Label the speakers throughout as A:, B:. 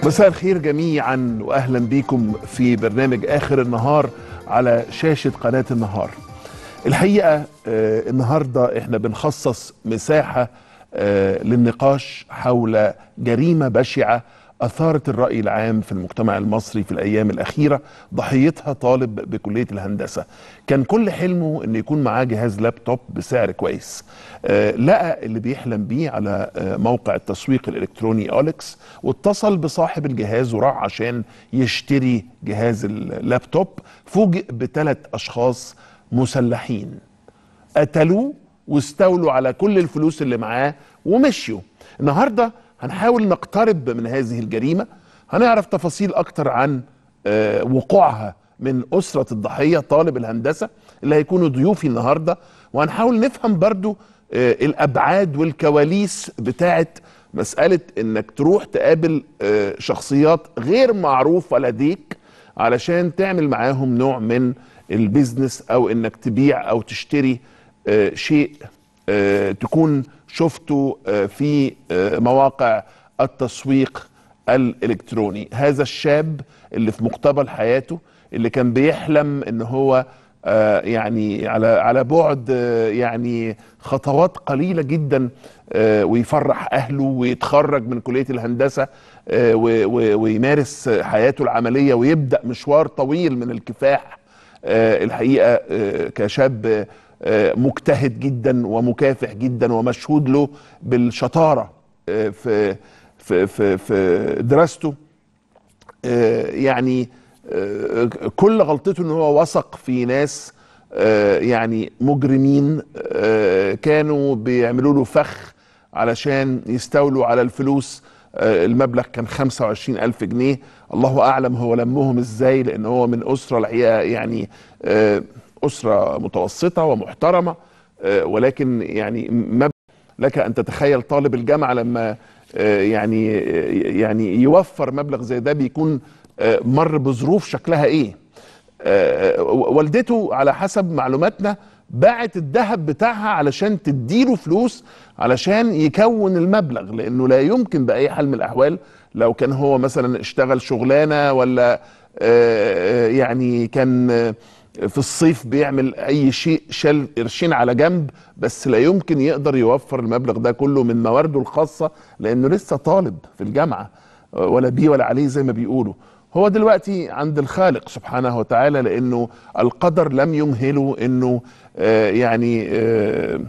A: مساء الخير جميعا واهلا بكم في برنامج اخر النهار على شاشه قناه النهار. الحقيقه آه، النهارده احنا بنخصص مساحه آه، للنقاش حول جريمه بشعه اثارت الراي العام في المجتمع المصري في الايام الاخيره ضحيتها طالب بكليه الهندسه كان كل حلمه ان يكون معاه جهاز لابتوب بسعر كويس آه، لقى اللي بيحلم بيه على آه، موقع التسويق الالكتروني اولكس واتصل بصاحب الجهاز وراح عشان يشتري جهاز اللابتوب فوجئ بثلاث اشخاص مسلحين قتلوه واستولوا على كل الفلوس اللي معاه ومشيوا النهارده هنحاول نقترب من هذه الجريمه هنعرف تفاصيل اكتر عن آه، وقوعها من أسرة الضحية طالب الهندسة اللي هيكونوا ضيوفي النهاردة وهنحاول نفهم برضو آه، الأبعاد والكواليس بتاعت مسألة إنك تروح تقابل آه، شخصيات غير معروفة لديك علشان تعمل معاهم نوع من البيزنس أو إنك تبيع أو تشتري آه، شيء آه، تكون شفته آه، في آه، مواقع التسويق الالكتروني هذا الشاب اللي في مقتبل حياته اللي كان بيحلم ان هو آه، يعني على على بعد آه، يعني خطوات قليله جدا آه، ويفرح اهله ويتخرج من كليه الهندسه آه، و- و- ويمارس حياته العمليه ويبدا مشوار طويل من الكفاح آه، الحقيقه آه، كشاب آه، مجتهد جدا ومكافح جدا ومشهود له بالشطاره آه، في في في في دراسته آه، يعني آه، كل غلطته ان هو وثق في ناس آه، يعني مجرمين آه، كانوا بيعملوا له فخ علشان يستولوا على الفلوس آه، المبلغ كان 25 ألف جنيه الله أعلم هو لمهم إزاي لأن هو من أسرة الحقيقة يعني آه، أسرة متوسطة ومحترمة آه، ولكن يعني مبلغ لك ان تتخيل طالب الجامعه لما آه، يعني يعني يوفر مبلغ زي ده بيكون آه، مر بظروف شكلها ايه آه، والدته على حسب معلوماتنا باعت الذهب بتاعها علشان تديله فلوس علشان يكون المبلغ لانه لا يمكن باي حال من الاحوال لو كان هو مثلا اشتغل شغلانه ولا آه، آه، يعني كان آه، في الصيف بيعمل اي شيء شال قرشين على جنب بس لا يمكن يقدر يوفر المبلغ ده كله من موارده الخاصه لانه لسه طالب في الجامعه آه، ولا بيه ولا عليه زي ما بيقولوا هو دلوقتي عند الخالق سبحانه وتعالى لانه القدر لم يمهله انه آه، يعني آه،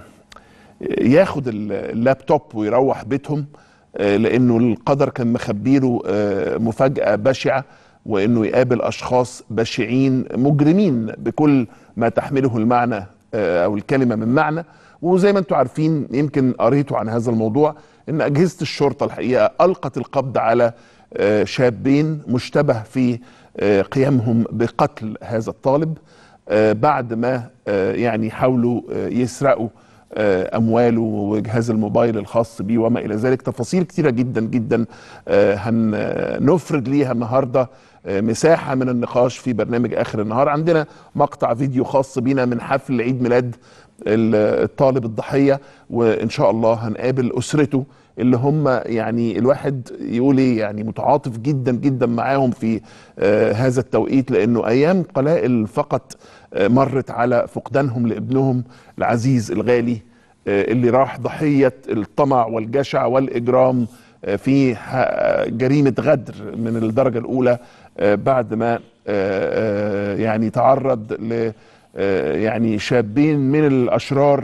A: ياخد ال- اللابتوب ويروح بيتهم آه، لانه القدر كان مخبيله آه، مفاجاه بشعه وانه يقابل اشخاص بشعين مجرمين بكل ما تحمله المعنى آه، او الكلمه من معنى وزي ما انتم عارفين يمكن قريتوا عن هذا الموضوع ان اجهزه الشرطه الحقيقه القت القبض على آه، شابين مشتبه في آه، قيامهم بقتل هذا الطالب آه، بعد ما آه، يعني حاولوا آه، يسرقوا آه، امواله وجهاز الموبايل الخاص بيه وما الى ذلك تفاصيل كتيره جدا جدا آه، هنفرد ليها النهارده آه، مساحه من النقاش في برنامج اخر النهار عندنا مقطع فيديو خاص بينا من حفل عيد ميلاد ال- الطالب الضحيه وان شاء الله هنقابل اسرته اللي هم يعني الواحد يقول ايه يعني متعاطف جدا جدا معاهم في آه هذا التوقيت لانه ايام قلائل فقط آه مرت على فقدانهم لابنهم العزيز الغالي آه اللي راح ضحيه الطمع والجشع والاجرام آه في ح- جريمه غدر من الدرجه الاولى آه بعد ما آه آه يعني تعرض ل آه يعني شابين من الاشرار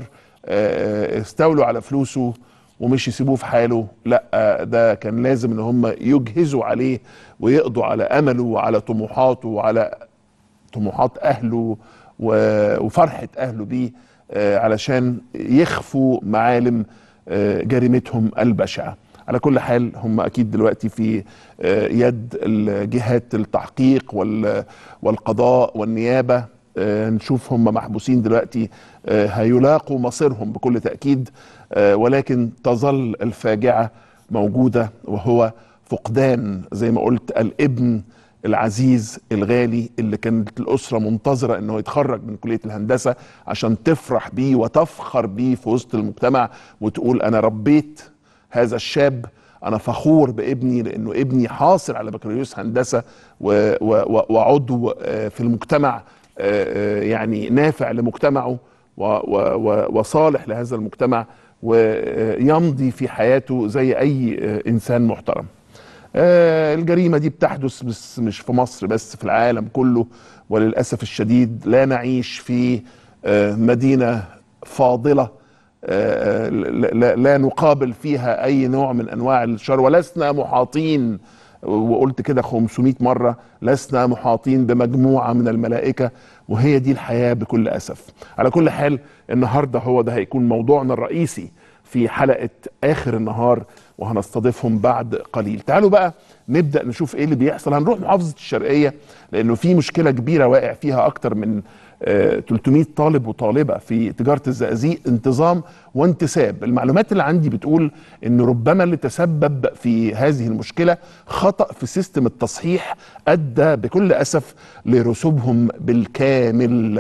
A: آه استولوا على فلوسه ومش يسيبوه في حاله لا آه، ده كان لازم ان هم يجهزوا عليه ويقضوا على امله وعلى طموحاته وعلى طموحات اهله و- وفرحه اهله بيه آه، علشان يخفوا معالم آه، جريمتهم البشعه على كل حال هم اكيد دلوقتي في آه، يد الجهات التحقيق وال- والقضاء والنيابه آه، نشوف هم محبوسين دلوقتي آه، هيلاقوا مصيرهم بكل تاكيد آه، ولكن تظل الفاجعه موجوده وهو فقدان زي ما قلت الابن العزيز الغالي اللي كانت الاسره منتظره انه يتخرج من كليه الهندسه عشان تفرح بيه وتفخر بيه في وسط المجتمع وتقول انا ربيت هذا الشاب انا فخور بابني لانه ابني حاصل على بكالوريوس هندسه و- و- و- وعضو آه، في المجتمع آه، آه، يعني نافع لمجتمعه و- و- و- وصالح لهذا المجتمع ويمضي في حياته زي اي آه، انسان محترم آه، الجريمة دي بتحدث بس مش في مصر بس في العالم كله وللأسف الشديد لا نعيش في آه، مدينة فاضلة آه، لا- لا لا نقابل فيها أي نوع من أنواع الشر ولسنا محاطين وقلت كده 500 مرة لسنا محاطين بمجموعة من الملائكة وهي دي الحياة بكل أسف على كل حال النهاردة هو ده هيكون موضوعنا الرئيسي في حلقة آخر النهار وهنستضيفهم بعد قليل تعالوا بقى نبدأ نشوف ايه اللي بيحصل هنروح محافظة الشرقية لأنه في مشكلة كبيرة واقع فيها أكتر من آه، 300 طالب وطالبة في تجارة الزقازيق انتظام وانتساب المعلومات اللي عندي بتقول ان ربما اللي تسبب في هذه المشكلة خطأ في سيستم التصحيح أدى بكل أسف لرسوبهم بالكامل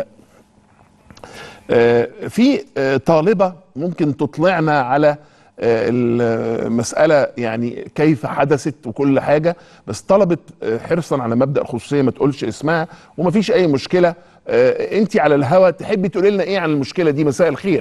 A: آه، في آه، طالبة ممكن تطلعنا على آه، المسألة يعني كيف حدثت وكل حاجة بس طلبت آه، حرصا على مبدأ الخصوصية ما تقولش اسمها ومفيش أي مشكلة انت على الهوا تحبي تقولي لنا ايه عن المشكلة دي مساء الخير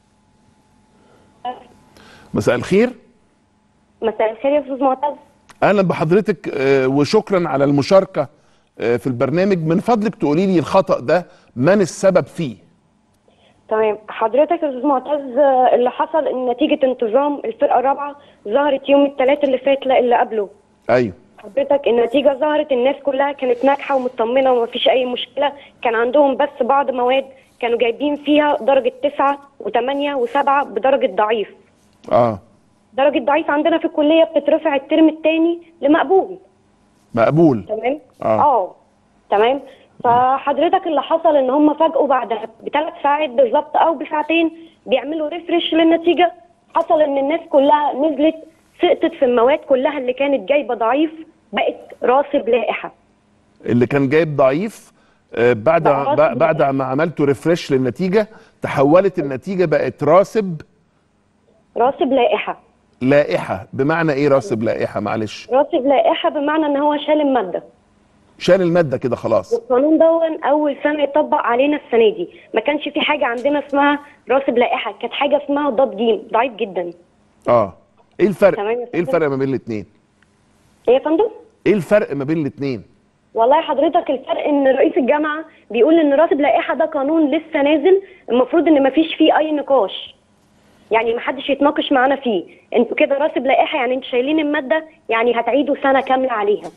A: مساء الخير
B: مساء الخير يا استاذ معتز
A: اهلا بحضرتك آه، وشكرا على المشاركة آه، في البرنامج من فضلك تقولي لي الخطأ ده من السبب فيه
B: تمام حضرتك يا استاذ معتز آه، اللي حصل ان نتيجه انتظام الفرقه الرابعه ظهرت يوم الثلاث اللي فات لا اللي قبله
A: ايوه
B: حضرتك النتيجه ظهرت الناس كلها كانت ناجحه ومطمنه ومفيش اي مشكله كان عندهم بس بعض مواد كانوا جايبين فيها درجه تسعة وثمانية وسبعة بدرجه ضعيف
A: اه
B: درجه ضعيف عندنا في الكليه بتترفع الترم الثاني لمقبول
A: مقبول
B: تمام
A: آه.
B: اه تمام فحضرتك اللي حصل ان هم فاجئوا بعد بثلاث ساعات بالظبط او بساعتين بيعملوا ريفرش للنتيجه حصل ان الناس كلها نزلت سقطت في المواد كلها اللي كانت جايبه ضعيف بقت راسب لائحه
A: اللي كان جايب ضعيف آه، بعد
B: بقى راسب
A: ب- بعد ما عملته ريفرش للنتيجه تحولت النتيجه بقت راسب
B: راسب لائحه
A: لائحه بمعنى ايه راسب لائحه معلش
B: راسب لائحه بمعنى ان هو شال الماده
A: شال الماده كده خلاص
B: والقانون دون اول سنه يطبق علينا السنه دي ما كانش في حاجه عندنا اسمها راسب لائحه كانت حاجه اسمها ضاد جيم ضعيف جدا
A: اه ايه الفرق
B: تمام يا
A: ايه
B: فندم.
A: الفرق ما بين الاثنين
B: ايه يا فندم
A: ايه الفرق ما بين الاثنين
B: والله حضرتك الفرق ان رئيس الجامعه بيقول ان راتب لائحه ده قانون لسه نازل المفروض ان مفيش فيه اي نقاش يعني محدش يتناقش معانا فيه انتوا كده راتب لائحه يعني انتوا شايلين الماده يعني هتعيدوا سنه كامله عليها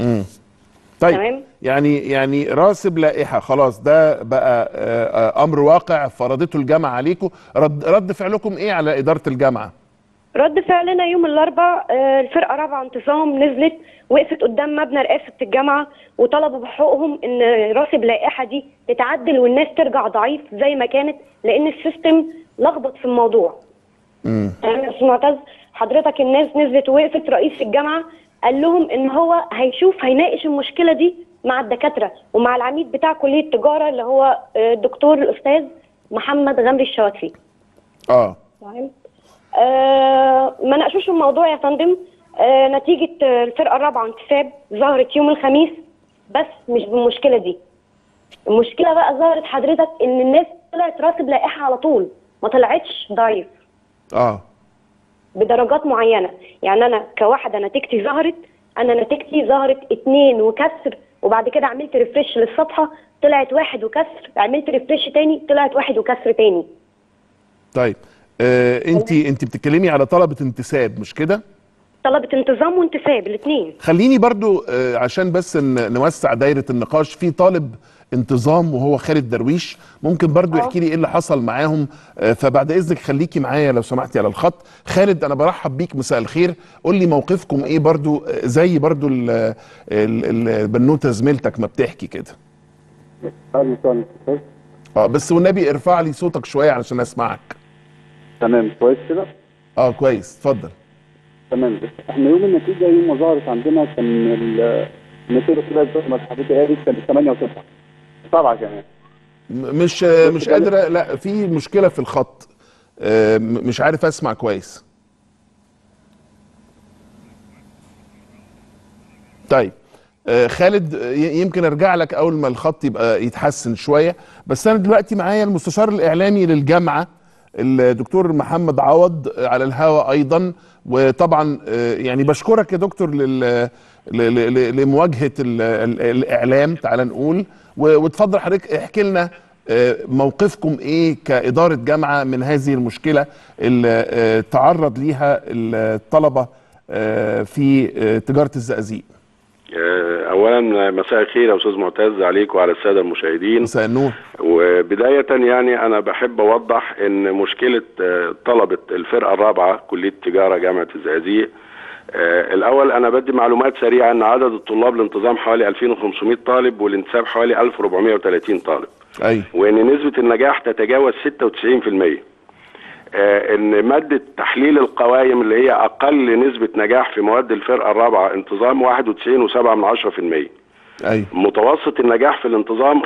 A: طيب
B: تمام.
A: يعني يعني راسب لائحه خلاص ده بقى آه، آه، امر واقع فرضته الجامعه عليكم رد رد فعلكم ايه على اداره الجامعه
B: رد فعلنا يوم الاربعاء آه، الفرقه رابعه انتظام نزلت وقفت قدام مبنى رئاسه الجامعه وطلبوا بحقوقهم ان راتب لائحه دي تتعدل والناس ترجع ضعيف زي ما كانت لان السيستم لخبط في الموضوع تمام يا استاذ معتز حضرتك الناس نزلت ووقفت رئيس الجامعه قال لهم ان هو هيشوف هيناقش المشكله دي مع الدكاتره ومع العميد بتاع كليه التجاره اللي هو آه، الدكتور الاستاذ محمد غمري الشواتفي
A: اه
B: تمام آه ما ناقشوش الموضوع يا فندم آه نتيجه آه، الفرقه الرابعه انتساب ظهرت يوم الخميس بس مش بالمشكله دي المشكله بقى ظهرت حضرتك ان الناس طلعت راتب لائحه على طول ما طلعتش ضعيف
A: اه
B: بدرجات معينه يعني انا كواحده نتيجتي ظهرت انا نتيجتي ظهرت اتنين وكسر وبعد كده عملت ريفرش للصفحه طلعت واحد وكسر عملت ريفرش تاني طلعت واحد وكسر تاني
A: طيب آه انت انت بتتكلمي على طلبه انتساب مش كده
B: طلبة انتظام وانتساب الاثنين
A: خليني برضو آه، عشان بس ن- نوسع دايرة النقاش في طالب انتظام وهو خالد درويش ممكن برضو
B: آه.
A: يحكي لي ايه اللي حصل معاهم آه، فبعد اذنك خليكي معايا لو سمحتي على الخط خالد انا برحب بيك مساء الخير قول لي موقفكم ايه برضو آه، زي برضو ال- ال- البنوته زميلتك ما بتحكي كده
C: اهلا وسهلا أستاذ.
A: اه بس والنبي ارفع لي صوتك شويه علشان اسمعك
C: تمام كويس كده
A: اه كويس اتفضل
C: تمام احنا يوم النتيجه يوم ما ظهرت عندنا كان ال- النتيجه طلعت زي ما حضرتك قالت كانت 8 و9 سبعه كمان
A: م- مش آه، مش قادره لا في مشكله في الخط آه، م- مش عارف اسمع كويس طيب آه، خالد آه، ي- يمكن ارجع لك اول ما الخط يبقى يتحسن شويه بس انا دلوقتي معايا المستشار الاعلامي للجامعه الدكتور محمد عوض آه، على الهواء ايضا وطبعا آه، يعني بشكرك يا دكتور لل ل- ل- ل- لمواجهه ال- ال- الاعلام تعال نقول و- وتفضل حضرتك احكي لنا آه، موقفكم ايه كاداره جامعه من هذه المشكله اللي آه، تعرض ليها الطلبه آه، في آه، تجاره الزقازيق
D: آه، اولا مساء الخير يا استاذ معتز عليك وعلى الساده المشاهدين
A: مساء النور
D: وبدايه يعني انا بحب اوضح ان مشكله آه، طلبه الفرقه الرابعه كليه التجاره جامعه الزقازيق آه، الاول انا بدي معلومات سريعه ان عدد الطلاب الانتظام حوالي 2500 طالب والانتساب حوالي 1430 طالب
A: اي
D: وان نسبه النجاح تتجاوز 96% آه، ان ماده تحليل القوائم اللي هي اقل نسبه نجاح في مواد الفرقه الرابعه انتظام 91.7 من 10%
A: اي
D: متوسط النجاح في الانتظام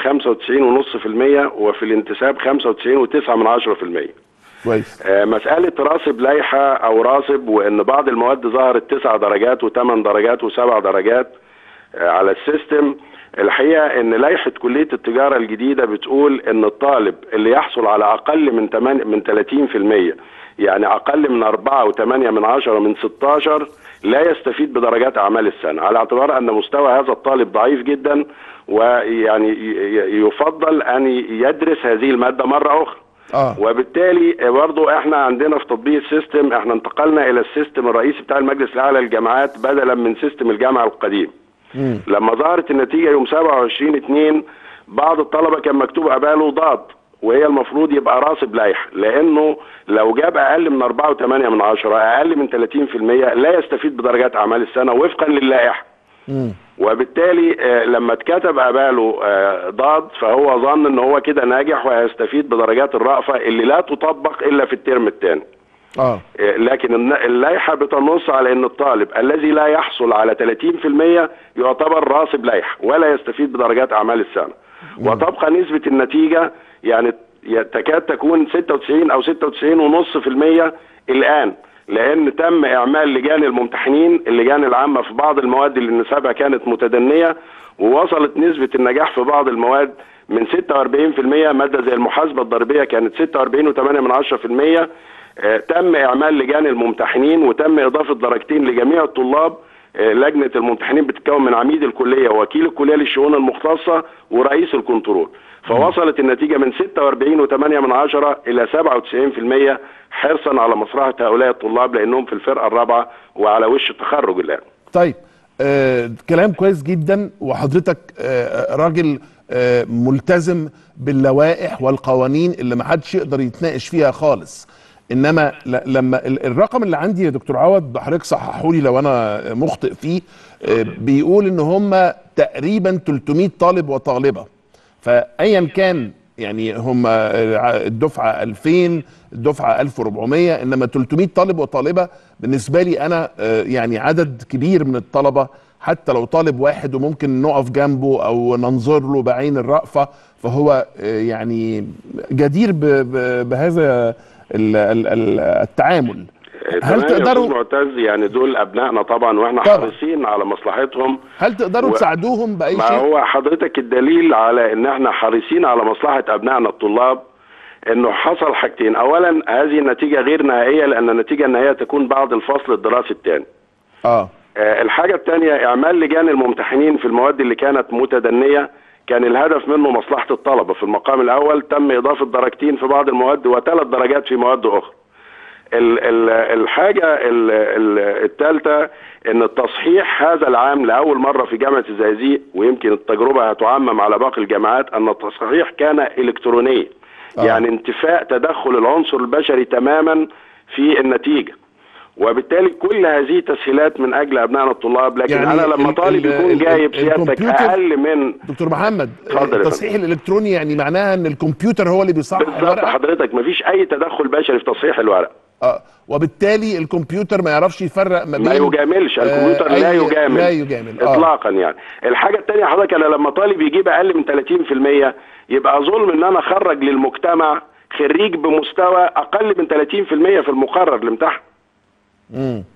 D: 95.5% وفي الانتساب 95.9 من 10%
A: كويس
D: آه، مسألة راسب لائحة أو راسب وإن بعض المواد ظهرت تسع درجات وثمان درجات وسبع درجات آه، على السيستم الحقيقة إن لائحة كلية التجارة الجديدة بتقول إن الطالب اللي يحصل على أقل من 8 من 30% يعني أقل من 4 و8 من 10 من 16 لا يستفيد بدرجات أعمال السنة على اعتبار أن مستوى هذا الطالب ضعيف جدا ويعني ي- ي- يفضل أن يدرس هذه المادة مرة أخرى
A: اه
D: وبالتالي برضو احنا عندنا في تطبيق السيستم احنا انتقلنا الى السيستم الرئيسي بتاع المجلس الاعلى للجامعات بدلا من سيستم الجامعه القديم
A: مم.
D: لما ظهرت النتيجه يوم 27 2 بعض الطلبه كان مكتوب قباله ضاد وهي المفروض يبقى راسب لائحه لانه لو جاب اقل من 4.8 من 10 اقل من 30% لا يستفيد بدرجات اعمال السنه وفقا للائحه
A: مم.
D: وبالتالي آه، لما اتكتب قباله آه، ضاد فهو ظن ان هو كده ناجح وهيستفيد بدرجات الرأفة اللي لا تطبق الا في الترم الثاني
A: اه
D: لكن الن- اللائحة بتنص على ان الطالب الذي لا يحصل على 30% يعتبر راسب لائحة ولا يستفيد بدرجات اعمال السنة وتبقى نسبة النتيجة يعني ي- تكاد تكون 96 او 96 ونص في المية الان لان تم اعمال لجان الممتحنين اللجان العامة في بعض المواد اللي نسبها كانت متدنية ووصلت نسبة النجاح في بعض المواد من 46% مادة زي المحاسبة الضريبية كانت 46.8 من 10% آه، تم اعمال لجان الممتحنين وتم اضافه درجتين لجميع الطلاب آه، لجنه الممتحنين بتتكون من عميد الكليه ووكيل الكليه للشؤون المختصه ورئيس الكنترول فوصلت النتيجه من 46.8 من 10 الى 97% حرصا على مصلحه هؤلاء الطلاب لانهم في الفرقه الرابعه وعلى وش التخرج الان
A: طيب آه كلام كويس جدا وحضرتك آه راجل آه ملتزم باللوائح والقوانين اللي ما حدش يقدر يتناقش فيها خالص انما ل- لما ال- الرقم اللي عندي يا دكتور عوض حضرتك صححوا لي لو انا مخطئ فيه آه بيقول ان هم تقريبا 300 طالب وطالبه فايا كان يعني هم الدفعه 2000 الدفعه 1400 انما 300 طالب وطالبه بالنسبه لي انا آه، يعني عدد كبير من الطلبه حتى لو طالب واحد وممكن نقف جنبه او ننظر له بعين الرأفة فهو آه، يعني جدير ب- ب- بهذا ال- ال- ال- التعامل هل
D: تمام يا
A: تقدروا
D: استاذ معتز يعني دول ابنائنا طبعا واحنا
A: طبعا.
D: حريصين على مصلحتهم
A: هل تقدروا
D: و-
A: تساعدوهم باي
D: ما
A: شيء
D: هو حضرتك الدليل على ان احنا حريصين على مصلحة ابنائنا الطلاب انه حصل حاجتين اولا هذه النتيجة غير نهائية لان النتيجة النهائية تكون بعد الفصل الدراسي الثاني
A: اه
D: آه، الحاجة الثانية اعمال لجان الممتحنين في المواد اللي كانت متدنية كان الهدف منه مصلحة الطلبة في المقام الاول تم اضافة درجتين في بعض المواد وثلاث درجات في مواد اخرى ال- ال- الحاجة ال- ال- الثالثة ان التصحيح هذا العام لأول مرة في جامعة الزقازيق ويمكن التجربة هتعمم على باقي الجامعات ان التصحيح كان الكتروني
A: آه.
D: يعني انتفاء تدخل العنصر البشري تماما في النتيجة وبالتالي كل هذه تسهيلات من اجل ابنائنا الطلاب لكن
A: يعني
D: يعني انا لما
A: ال-
D: طالب
A: ال-
D: يكون
A: ال-
D: جايب
A: ال-
D: سيادتك
A: الكمبيوتر-
D: اقل من
A: دكتور محمد
D: اتفضل يا
A: التصحيح الالكتروني يعني معناها ان الكمبيوتر هو اللي بيصحح
D: بالظبط
A: الورقه
D: حضرتك مفيش اي تدخل بشري في تصحيح الورق
A: اه وبالتالي الكمبيوتر ما يعرفش يفرق ما بين
D: ما يجاملش الكمبيوتر
A: آه،
D: لا
A: أي-
D: يجامل
A: لا يجامل اه
D: اطلاقا يعني الحاجه الثانيه حضرتك انا لما طالب يجيب اقل من 30% يبقى ظلم ان انا اخرج للمجتمع خريج بمستوى اقل من 30% في المقرر الامتحان
A: مم.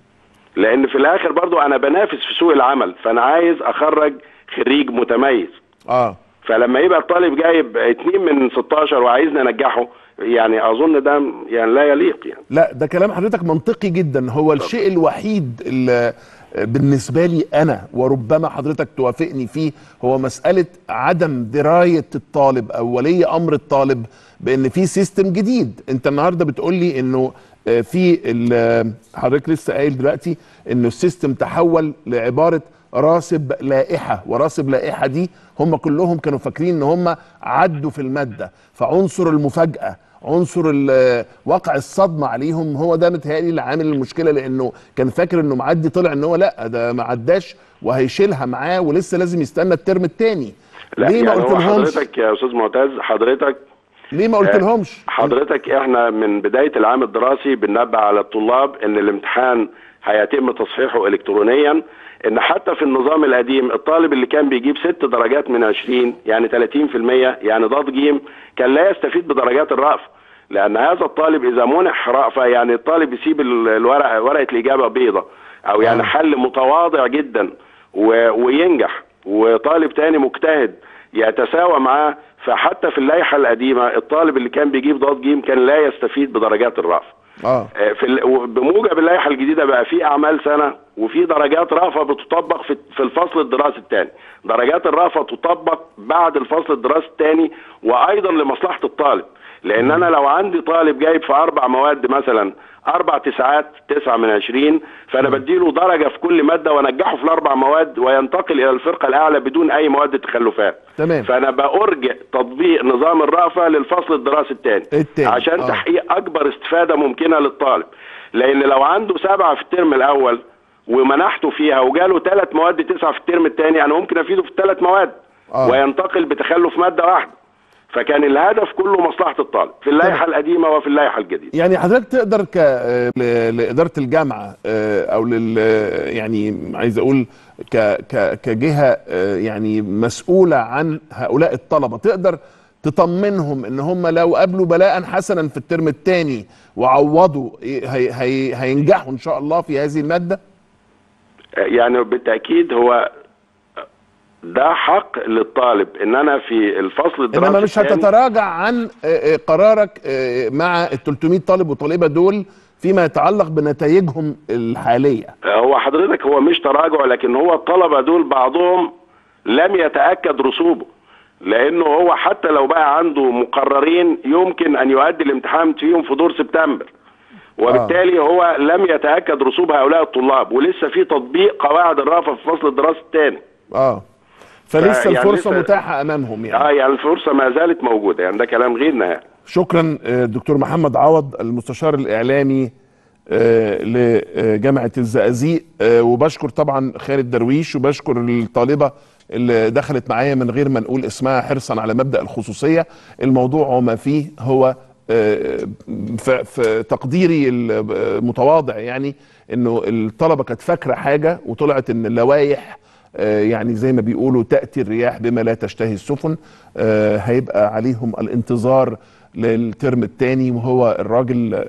D: لان في الاخر برضو انا بنافس في سوق العمل فانا عايز اخرج خريج متميز
A: اه
D: فلما يبقى الطالب جايب اتنين من 16 وعايزني انجحه يعني اظن ده يعني لا يليق يعني
A: لا ده كلام حضرتك منطقي جدا هو الشيء الوحيد اللي بالنسبة لي أنا وربما حضرتك توافقني فيه هو مسألة عدم دراية الطالب أو ولي أمر الطالب بأن في سيستم جديد أنت النهاردة بتقول لي أنه آه، في ال- حضرتك لسه قايل دلوقتي أنه السيستم تحول لعبارة راسب لائحة وراسب لائحة دي هم كلهم كانوا فاكرين ان هم عدوا في المادة فعنصر المفاجأة عنصر ال- وقع الصدمة عليهم هو ده متهيألي اللي عامل المشكلة لأنه كان فاكر إنه معدي طلع إن هو لأ ده ما عداش وهيشيلها معاه ولسه لازم يستنى الترم التاني
D: لا
A: ليه ما
D: يعني هو
A: قلت لهمش
D: حضرتك يا استاذ معتز حضرتك
A: ليه ما قلت
D: آه،
A: لهمش
D: حضرتك احنا من بدايه العام الدراسي بننبه على الطلاب ان الامتحان هيتم تصحيحه الكترونيا ان حتى في النظام القديم الطالب اللي كان بيجيب ست درجات من 20 يعني 30% يعني ضاد جيم كان لا يستفيد بدرجات الرأفة لان هذا الطالب اذا منح رأفة يعني الطالب يسيب ال- الورقه ورقه الاجابه بيضة او يعني
A: آه.
D: حل متواضع جدا و... وينجح وطالب تاني مجتهد يتساوى معاه فحتى في اللائحه القديمه الطالب اللي كان بيجيب ضاد جيم كان لا يستفيد بدرجات الرأفة
A: اه
D: آه، في ال- بموجب اللائحه الجديده بقى في اعمال سنه وفي درجات رأفة بتطبق في في الفصل الدراسي الثاني درجات الرأفة تطبق بعد الفصل الدراسي الثاني وايضا لمصلحه الطالب لان انا لو عندي طالب جايب في اربع مواد مثلا اربع تسعات تسعة من عشرين فانا بديله درجه في كل ماده وانجحه في الاربع مواد وينتقل الى الفرقه الاعلى بدون اي مواد تخلفات
A: تمام
D: فانا بارجع تطبيق نظام الرأفة للفصل الدراسي الثاني
A: التاني،
D: عشان
A: آه.
D: تحقيق اكبر استفاده ممكنه للطالب لان لو عنده سبعه في الترم الاول ومنحته فيها وجاله ثلاث مواد تسعه في الترم الثاني انا ممكن افيده في الثلاث مواد
A: آه.
D: وينتقل بتخلف ماده واحده فكان الهدف كله مصلحه الطالب في اللائحه القديمه وفي اللائحه الجديده
A: يعني حضرتك تقدر ك آه، ل- لإدارة الجامعة آه، أو لل يعني عايز أقول ك ك كجهة آه، يعني مسؤولة عن هؤلاء الطلبة تقدر تطمنهم إن هم لو قابلوا بلاء حسنا في الترم الثاني وعوضوا هي هي هينجحوا إن شاء الله في هذه المادة
D: يعني بالتاكيد هو ده حق للطالب ان انا في الفصل الدراسي
A: إنما مش
D: الثاني-
A: هتتراجع عن آه، آه، قرارك آه، مع ال 300 طالب وطالبة دول فيما يتعلق بنتائجهم الحالية
D: هو حضرتك هو مش تراجع لكن هو الطلبه دول بعضهم لم يتاكد رسوبه لانه هو حتى لو بقى عنده مقررين يمكن ان يؤدي الامتحان فيهم في دور سبتمبر وبالتالي هو لم يتاكد رسوب هؤلاء الطلاب ولسه في تطبيق قواعد الرأفة في فصل الدراسي الثاني
A: اه فلسه
D: يعني
A: الفرصه
D: لسه-
A: متاحه امامهم يعني
D: اه يعني الفرصه ما زالت موجوده يعني ده كلام غير نهائي
A: شكرا آه، دكتور محمد عوض المستشار الاعلامي آه، لجامعه الزقازيق آه، وبشكر طبعا خالد درويش وبشكر الطالبه اللي دخلت معايا من غير ما نقول اسمها حرصا على مبدا الخصوصيه الموضوع وما فيه هو آه، في في تقديري المتواضع يعني انه الطلبه كانت فاكره حاجه وطلعت ان اللوائح آه، يعني زي ما بيقولوا تأتي الرياح بما لا تشتهي السفن آه، هيبقى عليهم الانتظار للترم الثاني وهو الراجل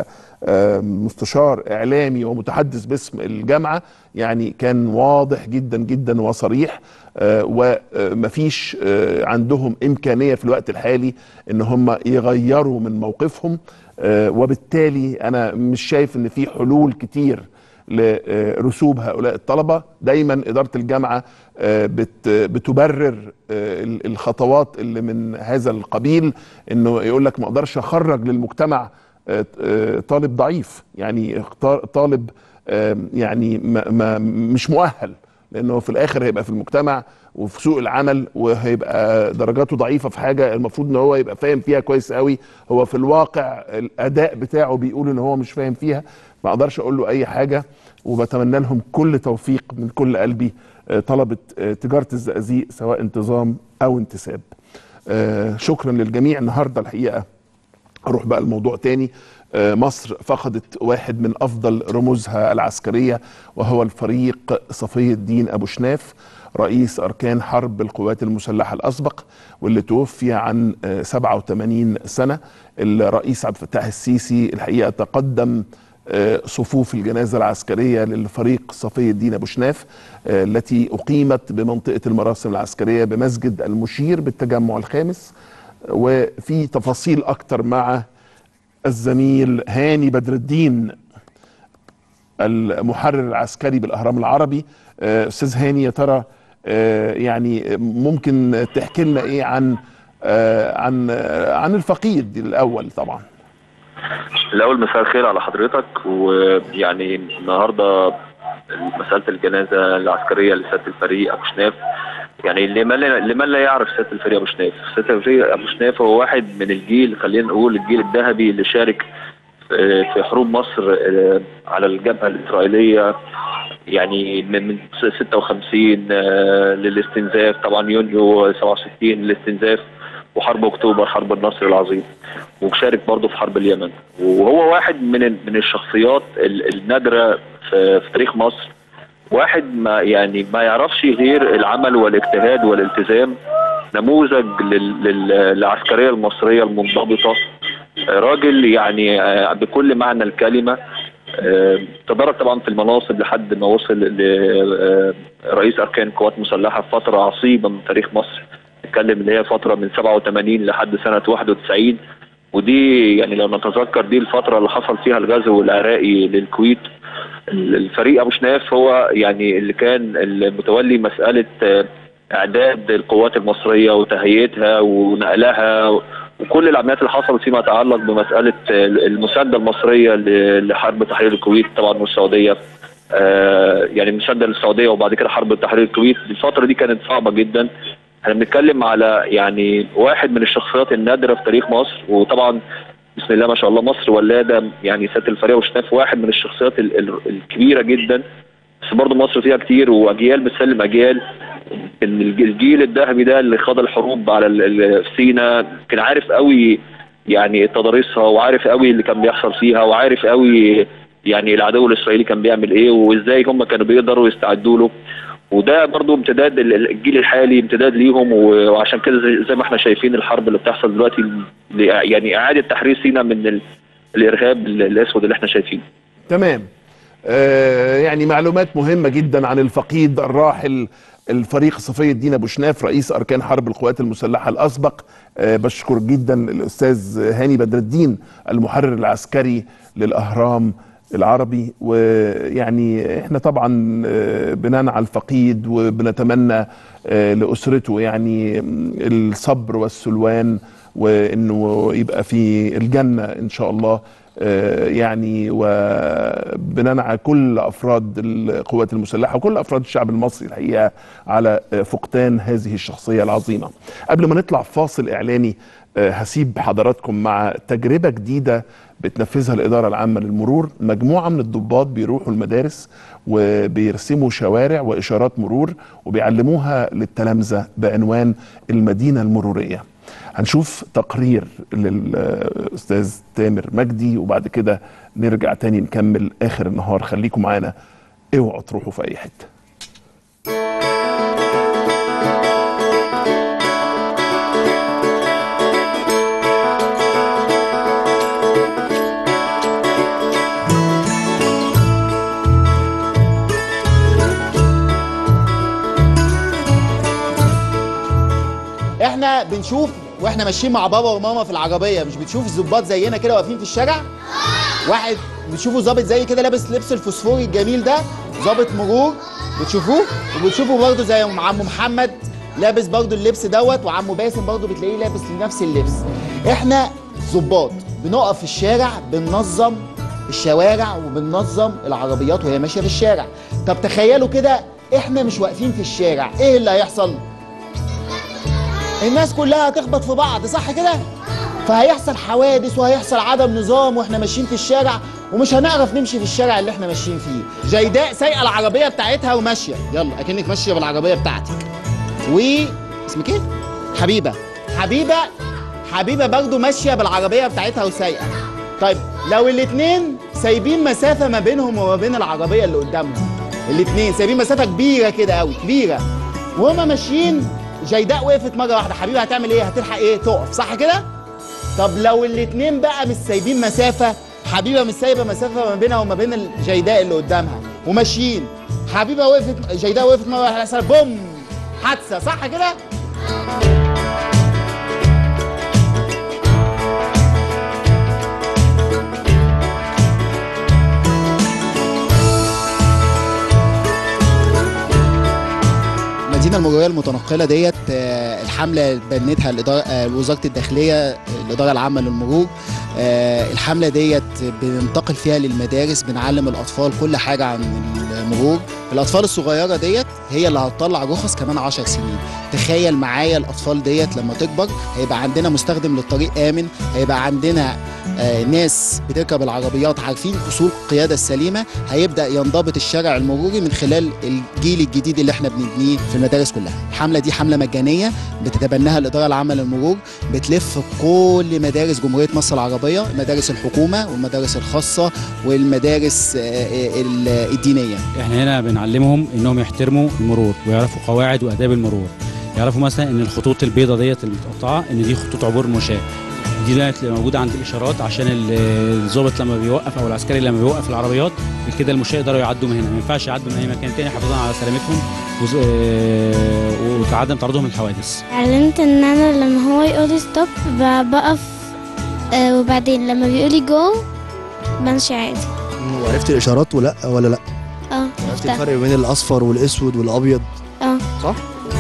A: كمستشار إعلامي ومتحدث باسم الجامعة يعني كان واضح جدا جدا وصريح آه، ومفيش آه، عندهم إمكانية في الوقت الحالي إن هم يغيروا من موقفهم آه، وبالتالي أنا مش شايف إن في حلول كتير لرسوب هؤلاء الطلبه دايما اداره الجامعه آه، بت- بتبرر آه، ال- الخطوات اللي من هذا القبيل انه يقول لك ما اقدرش اخرج للمجتمع آه، آه، طالب ضعيف يعني اختار- طالب آه، يعني ما ما مش مؤهل لانه في الاخر هيبقى في المجتمع وفي سوق العمل وهيبقى درجاته ضعيفه في حاجه المفروض ان هو يبقى فاهم فيها كويس قوي هو في الواقع الاداء بتاعه بيقول ان هو مش فاهم فيها ما اقدرش اقول له اي حاجه وبتمنى لهم كل توفيق من كل قلبي آه، طلبه آه، تجاره الزقازيق سواء انتظام او انتساب آه، شكرا للجميع النهارده الحقيقه اروح بقى الموضوع تاني آه، مصر فقدت واحد من افضل رموزها العسكريه وهو الفريق صفي الدين ابو شناف رئيس اركان حرب القوات المسلحه الاسبق واللي توفي عن آه، 87 سنه الرئيس عبد الفتاح السيسي الحقيقه تقدم آه، صفوف الجنازة العسكرية للفريق صفي الدين أبو شناف آه، التي أقيمت بمنطقة المراسم العسكرية بمسجد المشير بالتجمع الخامس وفي تفاصيل أكتر مع الزميل هاني بدر الدين المحرر العسكري بالأهرام العربي آه، أستاذ هاني يا ترى آه، يعني ممكن تحكي لنا إيه عن آه، عن آه، عن الفقيد الأول طبعا
E: الأول مساء الخير على حضرتك ويعني النهارده مسألة الجنازة العسكرية لسيادة الفريق أبو شناف يعني لمن لا, لمن لا يعرف سيادة الفريق أبو شناف سيادة الفريق أبو شناف هو واحد من الجيل خلينا نقول الجيل الذهبي اللي شارك في في حروب مصر آه، على الجبهة الإسرائيلية يعني من من 56 آه، للاستنزاف طبعا يونيو 67 للاستنزاف وحرب اكتوبر حرب النصر العظيم وشارك برضه في حرب اليمن وهو واحد من من الشخصيات ال- النادره في, في تاريخ مصر واحد ما يعني ما يعرفش غير العمل والاجتهاد والالتزام نموذج لل- لل- للعسكريه المصريه المنضبطه راجل يعني آه، بكل معنى الكلمه آه، تدرج طبعا في المناصب لحد ما وصل لرئيس اركان قوات مسلحه في فتره عصيبه من تاريخ مصر نتكلم اللي هي فتره من 87 لحد سنه 91 ودي يعني لو نتذكر دي الفتره اللي حصل فيها الغزو العراقي للكويت الفريق ابو شناف هو يعني اللي كان المتولي مساله آه، اعداد القوات المصريه وتهيئتها ونقلها وكل العمليات اللي حصلت فيما يتعلق بمساله آه، المسانده المصريه ل- لحرب تحرير الكويت طبعا والسعوديه آه، يعني المسانده للسعوديه وبعد كده حرب تحرير الكويت الفتره دي كانت صعبه جدا احنا بنتكلم على يعني واحد من الشخصيات النادره في تاريخ مصر وطبعا بسم الله ما شاء الله مصر ولاده يعني سياده الفريق وشناف واحد من الشخصيات ال- ال- الكبيره جدا بس برضه مصر فيها كتير واجيال بتسلم اجيال إن الج- الجيل الذهبي ده اللي خاض الحروب على ال- ال- في سينا كان عارف قوي يعني تضاريسها وعارف قوي اللي كان بيحصل فيها وعارف قوي يعني العدو الاسرائيلي كان بيعمل ايه وازاي هم كانوا بيقدروا يستعدوا له وده برضو امتداد ال- ال- الجيل الحالي امتداد ليهم و- وعشان كده زي, زي ما احنا شايفين الحرب اللي بتحصل دلوقتي ل- يعني اعاده تحرير سينا من ال- الارهاب ال- الاسود اللي احنا شايفينه
A: تمام آه يعني معلومات مهمة جدا عن الفقيد الراحل الفريق صفي الدين ابو شناف رئيس اركان حرب القوات المسلحه الاسبق آه بشكر جدا الاستاذ هاني بدر الدين المحرر العسكري للاهرام العربي ويعني احنا طبعا آه، بننعى الفقيد وبنتمنى آه، لاسرته يعني الصبر والسلوان وانه يبقى في الجنه ان شاء الله آه، يعني وبننعى كل افراد القوات المسلحه وكل افراد الشعب المصري الحقيقه على آه، فقدان هذه الشخصيه العظيمه. قبل ما نطلع فاصل اعلاني آه، هسيب حضراتكم مع تجربه جديده بتنفذها الاداره العامه للمرور، مجموعه من الضباط بيروحوا المدارس وبيرسموا شوارع واشارات مرور وبيعلموها للتلامذه بعنوان المدينه المروريه. هنشوف تقرير للاستاذ تامر مجدي وبعد كده نرجع تاني نكمل اخر النهار خليكم معانا اوعوا تروحوا في اي حته
F: احنا بنشوف واحنا ماشيين مع بابا وماما في العربيه مش بتشوف الظباط زينا كده واقفين في الشارع واحد بتشوفوا ظابط زي كده لابس لبس الفوسفوري الجميل ده ظابط مرور بتشوفوه وبتشوفوا برضه زي عمو محمد لابس برضه اللبس دوت وعمو باسم برضه بتلاقيه لابس نفس اللبس احنا ظباط بنقف في الشارع بننظم الشوارع وبننظم العربيات وهي ماشيه في الشارع طب تخيلوا كده احنا مش واقفين في الشارع ايه اللي هيحصل الناس كلها هتخبط في بعض صح كده فهيحصل حوادث وهيحصل عدم نظام واحنا ماشيين في الشارع ومش هنعرف نمشي في الشارع اللي احنا ماشيين فيه جيداء سايقه العربيه بتاعتها وماشيه يلا اكنك ماشيه بالعربيه بتاعتك و اسمك ايه حبيبه حبيبه حبيبه برضو ماشيه بالعربيه بتاعتها وسايقه طيب لو الاتنين سايبين مسافه ما بينهم وما بين العربيه اللي قدامهم الاتنين سايبين مسافه كبيره كده قوي كبيره وهما ماشيين جيداء وقفت مره واحده حبيبه هتعمل ايه هتلحق ايه تقف صح كده طب لو الاتنين بقى مش سايبين مسافه حبيبه مش سايبه مسافه ما بينها وما بين الجيداء اللي قدامها وماشيين حبيبه وقفت جيداء وقفت مره واحده حصل بوم حادثه صح كده المدينه المروريه المتنقله ديت آه، الحمله بنتها الإدارة آه، وزاره الداخليه الاداره العامه للمرور آه، الحمله ديت بننتقل فيها للمدارس بنعلم الاطفال كل حاجه عن المرور الاطفال الصغيره ديت هي اللي هتطلع رخص كمان 10 سنين تخيل معايا الاطفال ديت لما تكبر هيبقى عندنا مستخدم للطريق امن هيبقى عندنا آه، ناس بتركب العربيات عارفين اصول القياده السليمه هيبدا ينضبط الشارع المروري من خلال الجيل الجديد اللي احنا بنبنيه في المدارس كلها الحمله دي حمله مجانيه بتتبناها الاداره العامه للمرور بتلف كل مدارس جمهوريه مصر العربيه مدارس الحكومه والمدارس الخاصه والمدارس آه، آه، ال- الدينيه
G: احنا هنا بنعلمهم انهم يحترموا المرور ويعرفوا قواعد واداب المرور يعرفوا مثلا ان الخطوط البيضاء ديت المتقطعه ان دي خطوط عبور مشاة دي ديت اللي موجوده عند الاشارات عشان ال- الضابط لما بيوقف او العسكري لما بيوقف العربيات كده المشاة يقدروا يعدوا من هنا ما ينفعش يعدوا من اي مكان تاني حافظين على سلامتهم وز- آه، وعدم تعرضهم للحوادث
H: علمت ان انا لما هو يقول ستوب بقف آه، وبعدين لما بيقولي جو بمشي عادي
I: وعرفت الاشارات ولا ولا لا
H: اه
I: عرفت
H: عرفتها.
I: الفرق بين الاصفر والاسود والابيض
H: اه
I: صح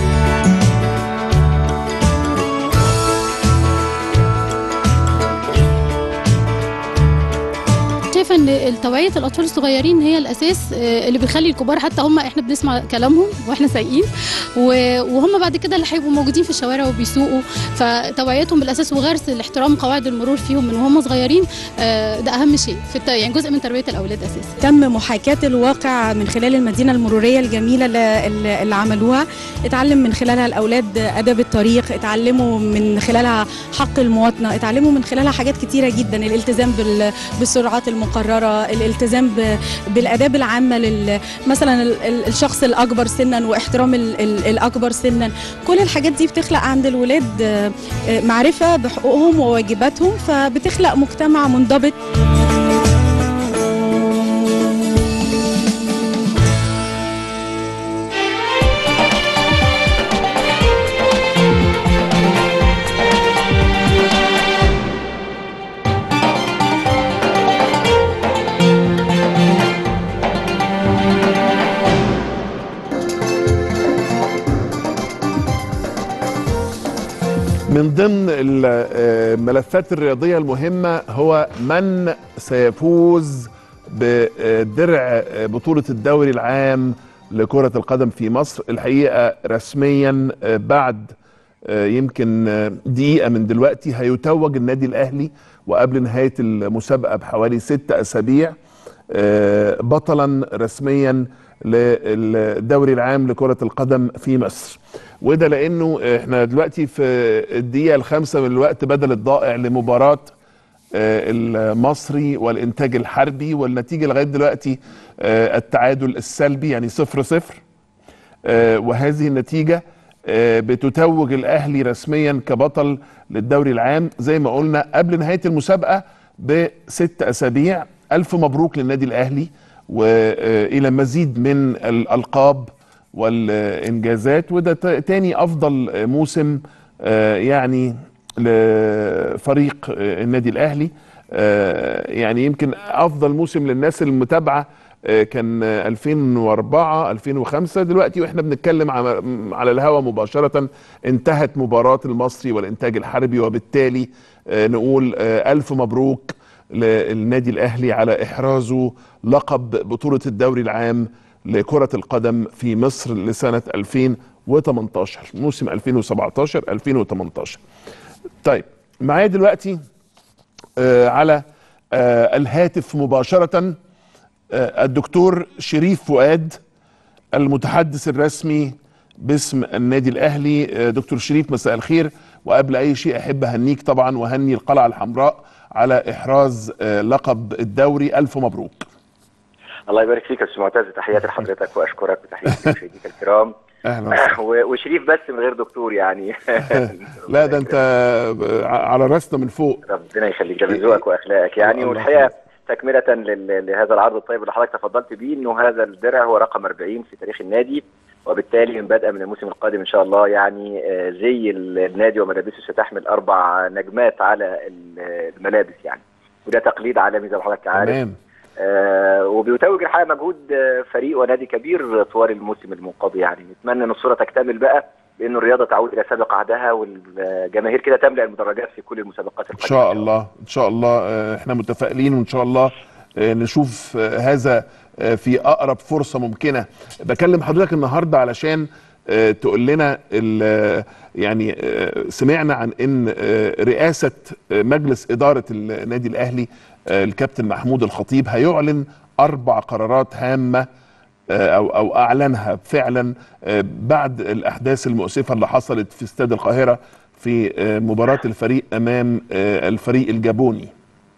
J: شايفه ان توعيه الاطفال الصغيرين هي الاساس آه، اللي بيخلي الكبار حتى هم احنا بنسمع كلامهم واحنا سايقين و- وهم بعد كده اللي هيبقوا موجودين في الشوارع وبيسوقوا فتوعيتهم بالاساس وغرس الاحترام قواعد المرور فيهم من وهم صغيرين آه، ده اهم شيء في الت- يعني جزء من تربيه الاولاد اساسا
K: تم محاكاة الواقع من خلال المدينة المرورية الجميلة اللي, اللي اللي عملوها اتعلم من خلالها الأولاد أدب الطريق اتعلموا من خلالها حق المواطنة اتعلموا من خلالها حاجات كتيرة جدا الالتزام بال- بالسرعات المقررة الالتزام ب- بالآداب العامة لل مثلا ال- ال- الشخص الأكبر سنا واحترام ال- ال- الأكبر سنا كل الحاجات دي بتخلق عند الولاد آه، آه، معرفة بحقوقهم وواجباتهم فبتخلق مجتمع منضبط
A: من ضمن الملفات الرياضية المهمة هو من سيفوز بدرع بطولة الدوري العام لكرة القدم في مصر الحقيقة رسميا بعد يمكن دقيقة من دلوقتي هيتوج النادي الأهلي وقبل نهاية المسابقة بحوالي ست أسابيع بطلا رسميا للدوري العام لكرة القدم في مصر وده لانه احنا دلوقتي في الدقيقه الخامسه من الوقت بدل الضائع لمباراه آه، المصري والانتاج الحربي والنتيجه لغايه دلوقتي آه، التعادل السلبي يعني صفر صفر آه، وهذه النتيجه آه، بتتوج الاهلي رسميا كبطل للدوري العام زي ما قلنا قبل نهايه المسابقه بست اسابيع الف مبروك للنادي الاهلي والى مزيد من الالقاب والانجازات وده ت- تاني افضل موسم آه، يعني لفريق آه، النادي الاهلي آه، يعني يمكن افضل موسم للناس المتابعه آه، كان آه، 2004 2005 دلوقتي واحنا بنتكلم على على الهوا مباشره انتهت مباراه المصري والانتاج الحربي وبالتالي آه، نقول آه، الف مبروك للنادي الاهلي على احرازه لقب بطوله الدوري العام لكره القدم في مصر لسنه 2018 موسم 2017 2018 طيب معايا دلوقتي آه على آه الهاتف مباشره آه الدكتور شريف فؤاد المتحدث الرسمي باسم النادي الاهلي آه دكتور شريف مساء الخير وقبل اي شيء احب اهنيك طبعا واهني القلعه الحمراء على احراز آه لقب الدوري الف مبروك
L: الله يبارك فيك يا استاذ معتز تحياتي لحضرتك واشكرك وتحياتي لمشاهديك الكرام
A: اهلا وسهلا
L: و- وشريف بس من غير دكتور يعني
A: لا ده انت على راسنا من فوق
L: ربنا يخليك ده من ذوقك واخلاقك يعني
A: الله
L: والحقيقه تكمله لل- لهذا العرض الطيب اللي حضرتك تفضلت بيه انه هذا الدرع هو رقم 40 في تاريخ النادي وبالتالي من بدءا من الموسم القادم ان شاء الله يعني آه، زي النادي وملابسه ستحمل اربع نجمات على ال- الملابس يعني وده تقليد عالمي زي ما حضرتك عارف
A: تمام
L: آه وبيتوج الحقيقه مجهود آه، فريق ونادي كبير طوال الموسم المنقضي يعني نتمنى ان الصوره تكتمل بقى بان الرياضه تعود الى سابق عهدها والجماهير كده تملا المدرجات في كل المسابقات
A: ان
L: القادمه
A: شاء الله ان شاء الله آه، احنا متفائلين وان شاء الله آه، نشوف آه، هذا آه، في اقرب فرصه ممكنه بكلم حضرتك النهارده علشان آه، تقول لنا ال- آه، يعني آه، سمعنا عن ان آه، رئاسه آه، مجلس اداره النادي الاهلي آه، الكابتن محمود الخطيب هيعلن اربع قرارات هامه آه، او او اعلنها فعلا آه، بعد الاحداث المؤسفه اللي حصلت في استاد القاهره في آه، مباراه الفريق امام آه، الفريق الجابوني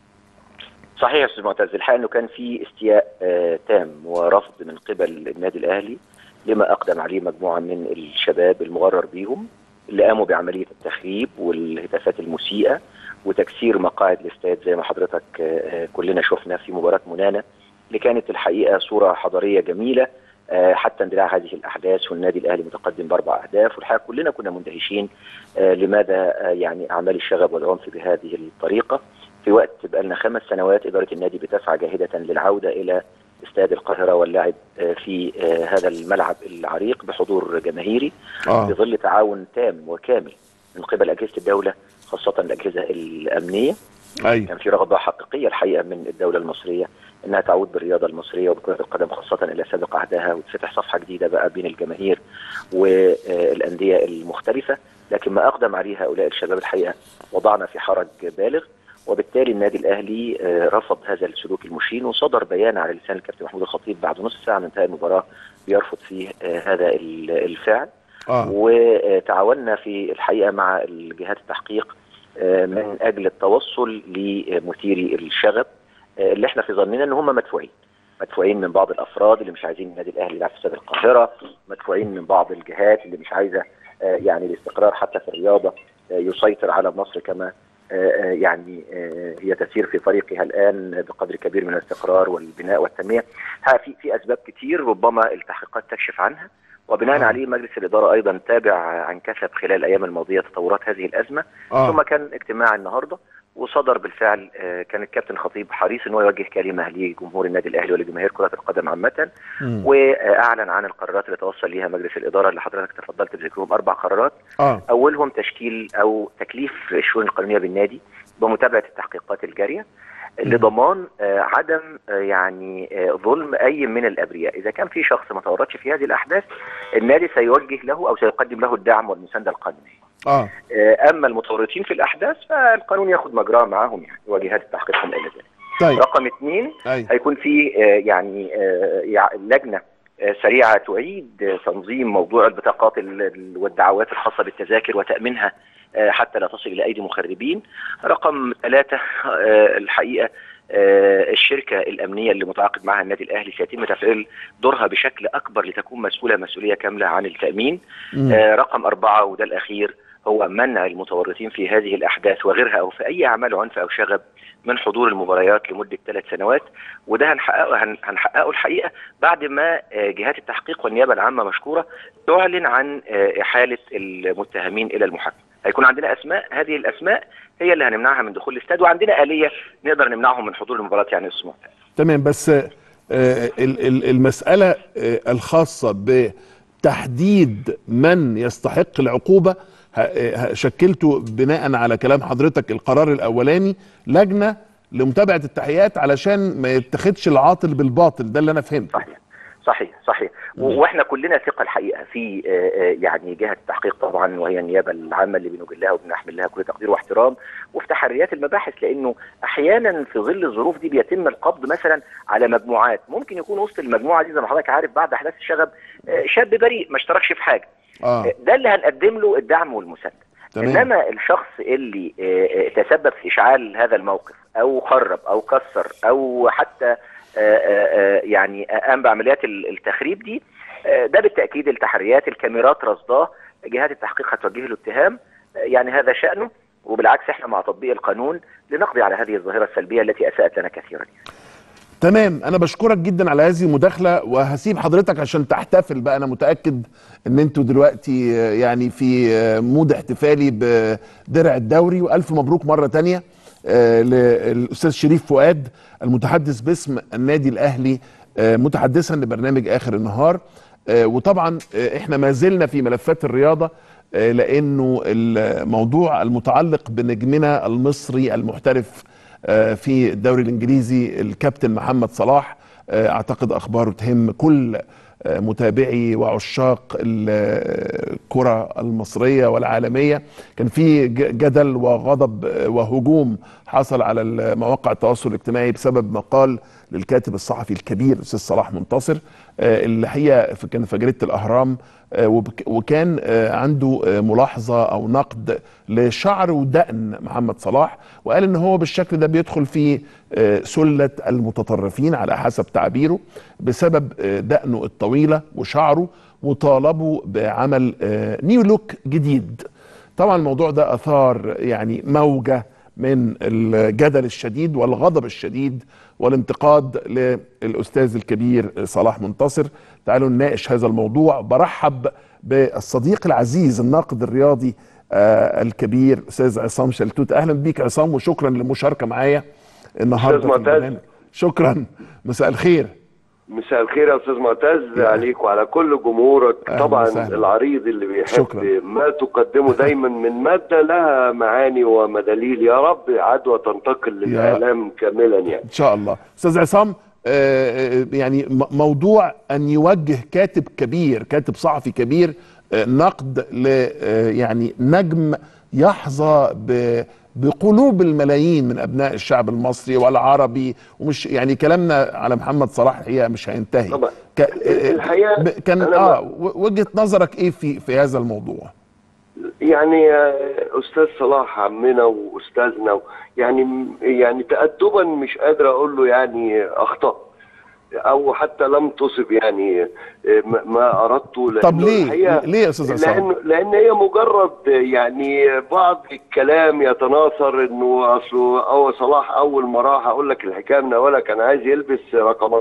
L: صحيح يا استاذ معتز الحقيقه انه كان في استياء آه تام ورفض من قبل النادي الاهلي لما اقدم عليه مجموعه من الشباب المغرر بيهم اللي قاموا بعمليه التخريب والهتافات المسيئه وتكسير مقاعد الاستاد زي ما حضرتك آه آه، كلنا شفنا في مباراه منانا اللي كانت الحقيقه صوره حضاريه جميله آه، حتى اندلاع هذه الاحداث والنادي الاهلي متقدم باربع اهداف والحقيقه كلنا كنا مندهشين آه، لماذا آه، يعني اعمال الشغب والعنف بهذه الطريقه في وقت بقى لنا خمس سنوات اداره النادي بتسعى جاهده للعوده الى استاد القاهره واللعب آه، في آه، هذا الملعب العريق بحضور جماهيري
A: آه.
L: بظل تعاون تام وكامل من قبل اجهزه الدوله خاصه الاجهزه الامنيه
A: ايوه
L: كان في رغبه حقيقيه الحقيقه من الدوله المصريه انها تعود بالرياضه المصريه وبكره القدم خاصه الى سابق عهدها وتفتح صفحه جديده بقى بين الجماهير والانديه المختلفه لكن ما اقدم عليه هؤلاء الشباب الحقيقه وضعنا في حرج بالغ وبالتالي النادي الاهلي آه، رفض هذا السلوك المشين وصدر بيان على لسان الكابتن محمود الخطيب بعد نصف ساعه من انتهاء المباراه بيرفض فيه آه، هذا ال- الفعل
A: اه
L: وتعاوننا في الحقيقه مع الجهات التحقيق آه، من اجل التوصل لمثيري الشغب آه، اللي احنا في ظننا ان هم مدفوعين مدفوعين من بعض الافراد اللي مش عايزين النادي الاهلي يلعب في استاد القاهره مدفوعين من بعض الجهات اللي مش عايزه آه، يعني الاستقرار حتى في الرياضه آه، يسيطر على مصر كما آه، آه، يعني آه، هي تسير في طريقها الان بقدر كبير من الاستقرار والبناء والتنميه ها في في اسباب كتير ربما التحقيقات تكشف عنها وبناء
A: آه.
L: عليه مجلس الاداره ايضا تابع عن كثب خلال الايام الماضيه تطورات هذه الازمه
A: آه.
L: ثم كان اجتماع النهارده وصدر بالفعل آه، كان الكابتن خطيب حريص ان هو يوجه كلمه لجمهور النادي الاهلي ولجماهير كره القدم عامه
A: مم.
L: واعلن عن القرارات اللي توصل ليها مجلس الاداره اللي حضرتك تفضلت بذكرهم اربع قرارات
A: اه
L: اولهم تشكيل او تكليف الشؤون القانونيه بالنادي بمتابعه التحقيقات الجاريه لضمان آه، عدم آه، يعني آه، ظلم اي من الابرياء، اذا كان في شخص ما تورطش في هذه الاحداث النادي سيوجه له او سيقدم له الدعم والمسانده القانونيه.
A: اه
L: آه، اما المتورطين في الاحداث فالقانون ياخذ مجراه معاهم يعني وجهات التحقيق هم الى ذلك.
A: طيب
L: رقم اثنين
A: ايوه
L: هيكون في آه، يعني آه، يع- لجنه آه، سريعه تعيد آه، تنظيم موضوع البطاقات ال- ال- والدعوات الخاصه بالتذاكر وتامينها آه، حتى لا تصل الى ايدي مخربين. رقم ثلاثه آه، الحقيقه آه، الشركه الامنيه اللي متعاقد معها النادي الاهلي سيتم تفعيل دورها بشكل اكبر لتكون مسؤوله مسؤوليه كامله عن التامين.
A: مم.
L: آه، رقم أربعة وده الأخير هو منع المتورطين في هذه الأحداث وغيرها أو في أي أعمال عنف أو شغب من حضور المباريات لمدة ثلاث سنوات وده هنحققه هن- هنحققه الحقيقة بعد ما آه، جهات التحقيق والنيابة العامة مشكورة تعلن عن آه، إحالة المتهمين إلى المحاكمة هيكون عندنا أسماء هذه الأسماء هي اللي هنمنعها من دخول الاستاد وعندنا آلية نقدر نمنعهم من حضور المباراة يعني اسمه
A: تمام بس آه، ال- ال- المسألة آه، الخاصة بتحديد من يستحق العقوبة ه- آه، شكلته بناء على كلام حضرتك القرار الأولاني لجنة لمتابعة التحيات علشان ما يتخدش العاطل بالباطل ده اللي أنا فهمته
L: صحيح صحيح صحيح و- واحنا كلنا ثقه الحقيقه في آه، آه، يعني جهه التحقيق طبعا وهي النيابه العامه اللي بنوجه وبنحمل لها كل تقدير واحترام وفي تحريات المباحث لانه احيانا في ظل الظروف دي بيتم القبض مثلا على مجموعات ممكن يكون وسط المجموعه دي زي ما حضرتك عارف بعد احداث الشغب آه، شاب بريء ما اشتركش في حاجه
A: اه
L: ده اللي هنقدم له الدعم والمسانده
A: تمام.
L: انما الشخص اللي آه، آه، تسبب في اشعال هذا الموقف او خرب او كسر او حتى آه، آه، آه، يعني قام بعمليات ال- التخريب دي آه، ده بالتاكيد التحريات الكاميرات رصداه جهات التحقيق هتوجه له اتهام آه، يعني هذا شانه وبالعكس احنا مع تطبيق القانون لنقضي على هذه الظاهره السلبيه التي اساءت لنا كثيرا
A: تمام انا بشكرك جدا على هذه المداخله وهسيب حضرتك عشان تحتفل بقى انا متاكد ان انتوا دلوقتي آه، يعني في آه، مود احتفالي بدرع الدوري والف مبروك مره تانية آه، للاستاذ شريف فؤاد المتحدث باسم النادي الاهلي آه، متحدثا لبرنامج اخر النهار آه، وطبعا آه، احنا ما زلنا في ملفات الرياضه آه، لانه الموضوع المتعلق بنجمنا المصري المحترف آه، في الدوري الانجليزي الكابتن محمد صلاح آه، اعتقد اخباره تهم كل آه، متابعي وعشاق الكره المصريه والعالميه كان في ج- جدل وغضب آه، وهجوم حصل على مواقع التواصل الاجتماعي بسبب مقال للكاتب الصحفي الكبير الاستاذ صلاح منتصر آه، اللي هي في- كان في جريده الاهرام آه، وبك- وكان آه، عنده آه، ملاحظه او نقد لشعر ودقن محمد صلاح وقال ان هو بالشكل ده بيدخل في آه، سله المتطرفين على حسب تعبيره بسبب آه، دقنه الطويله وشعره وطالبوا بعمل آه، نيو لوك جديد طبعا الموضوع ده اثار يعني موجه من الجدل الشديد والغضب الشديد والانتقاد للاستاذ الكبير صلاح منتصر تعالوا نناقش هذا الموضوع برحب بالصديق العزيز الناقد الرياضي آه الكبير استاذ عصام شلتوت اهلا بيك عصام وشكرا للمشاركه معايا النهارده
M: أستاذ
A: في
M: معتز.
A: البرنامج. شكرا مساء الخير
M: مساء الخير يا استاذ معتز عليك وعلى كل جمهورك
A: أهلا
M: طبعا
A: وسهلا.
M: العريض اللي بيحب
A: شكرا.
M: ما تقدمه دايما من ماده لها معاني ومداليل يا رب عدوى تنتقل للاعلام كاملا يعني
A: ان شاء الله استاذ عصام آه، آه، يعني م- موضوع ان يوجه كاتب كبير كاتب صحفي كبير آه، نقد ل آه، يعني نجم يحظى ب بقلوب الملايين من ابناء الشعب المصري والعربي ومش يعني كلامنا على محمد صلاح الحقيقه مش هينتهي
M: طبعا
A: ك... آه،
M: الحقيقة
A: ب- كان
M: أنا
A: اه و- وجهه نظرك ايه في في هذا الموضوع
M: يعني آه، استاذ صلاح عمنا واستاذنا يعني يعني تادبا مش قادر اقول له يعني اخطا او حتى لم تصب يعني آه، ما- ما اردته لأنه
A: طب ليه
M: الحقيقة
A: ليه يا استاذ عصام
M: لان لان هي مجرد يعني بعض الكلام يتناثر انه اصله او صلاح اول ما راح اقول لك الحكايه من اولها كان عايز يلبس رقم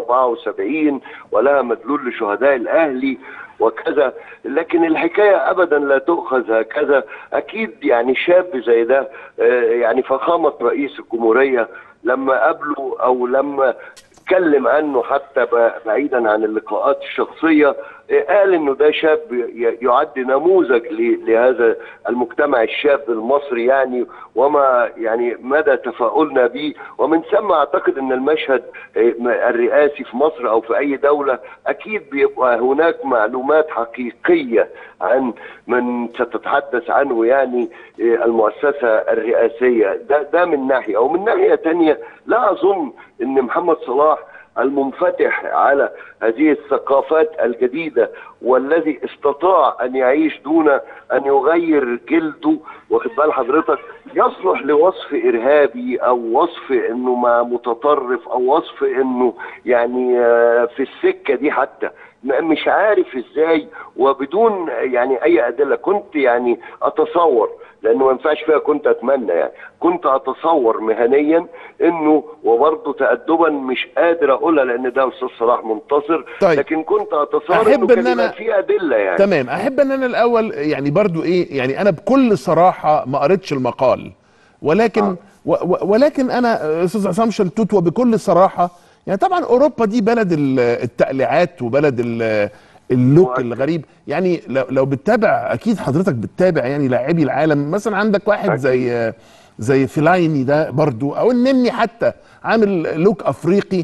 M: 74 ولها مدلول لشهداء الاهلي وكذا لكن الحكايه ابدا لا تؤخذ هكذا اكيد يعني شاب زي ده آه، يعني فخامه رئيس الجمهوريه لما قابله او لما اتكلم عنه حتى ب- بعيدا عن اللقاءات الشخصيه إيه، قال انه ده شاب ي- يعد نموذج ل- لهذا المجتمع الشاب المصري يعني وما يعني مدى تفاؤلنا به ومن ثم اعتقد ان المشهد إيه، م- الرئاسي في مصر او في اي دوله اكيد بيبقى هناك معلومات حقيقيه عن من ستتحدث عنه يعني إيه، المؤسسه الرئاسيه ده ده من ناحيه ومن ناحيه تانية لا اظن ان محمد صلاح المنفتح على هذه الثقافات الجديدة والذي استطاع أن يعيش دون أن يغير جلده واخد بال حضرتك يصلح لوصف إرهابي أو وصف أنه مع متطرف أو وصف أنه يعني آه، في السكة دي حتى م- مش عارف ازاي وبدون يعني اي ادله كنت يعني اتصور لانه ما ينفعش فيها كنت اتمنى يعني كنت اتصور مهنيا انه وبرضه تادبا مش قادر اقولها لان ده استاذ صلاح منتصر
A: طيب.
M: لكن كنت اتصور
A: أحب
M: انه
A: إن
M: كان
A: أنا-
M: يبقى في ادله يعني
A: تمام احب ان انا الاول يعني برضو ايه يعني انا بكل صراحه ما قريتش المقال ولكن آه. و و ولكن انا استاذ عصام شلتوت وبكل صراحه يعني طبعا اوروبا دي بلد ال- التقليعات وبلد ال- اللوك الغريب يعني لو لو بتتابع اكيد حضرتك بتتابع يعني لاعبي العالم مثلا عندك واحد زي زي فيلايني ده برضو او النني حتى عامل لوك افريقي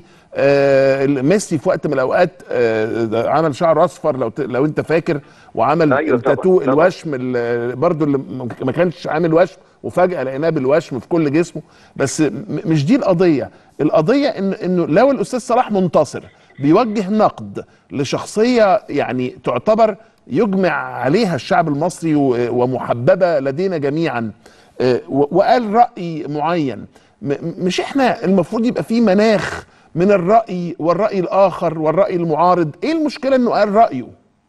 A: آه ميسي في وقت من الاوقات آه ده عمل شعر اصفر لو ت- لو انت فاكر وعمل
M: أيوة
A: أيوة
M: طبعاً،
A: التاتو
M: طبعاً.
A: الوشم ال- برضو اللي م- ما كانش عامل وشم وفجاه لقيناه بالوشم في كل جسمه بس م- مش دي القضيه القضيه إن انه لو الاستاذ صلاح منتصر بيوجه نقد لشخصيه يعني تعتبر يجمع عليها الشعب المصري و- ومحببه لدينا جميعا آه، و- وقال راي معين م- م- مش احنا المفروض يبقى في مناخ من الراي والراي الاخر والراي المعارض ايه المشكله انه قال رايه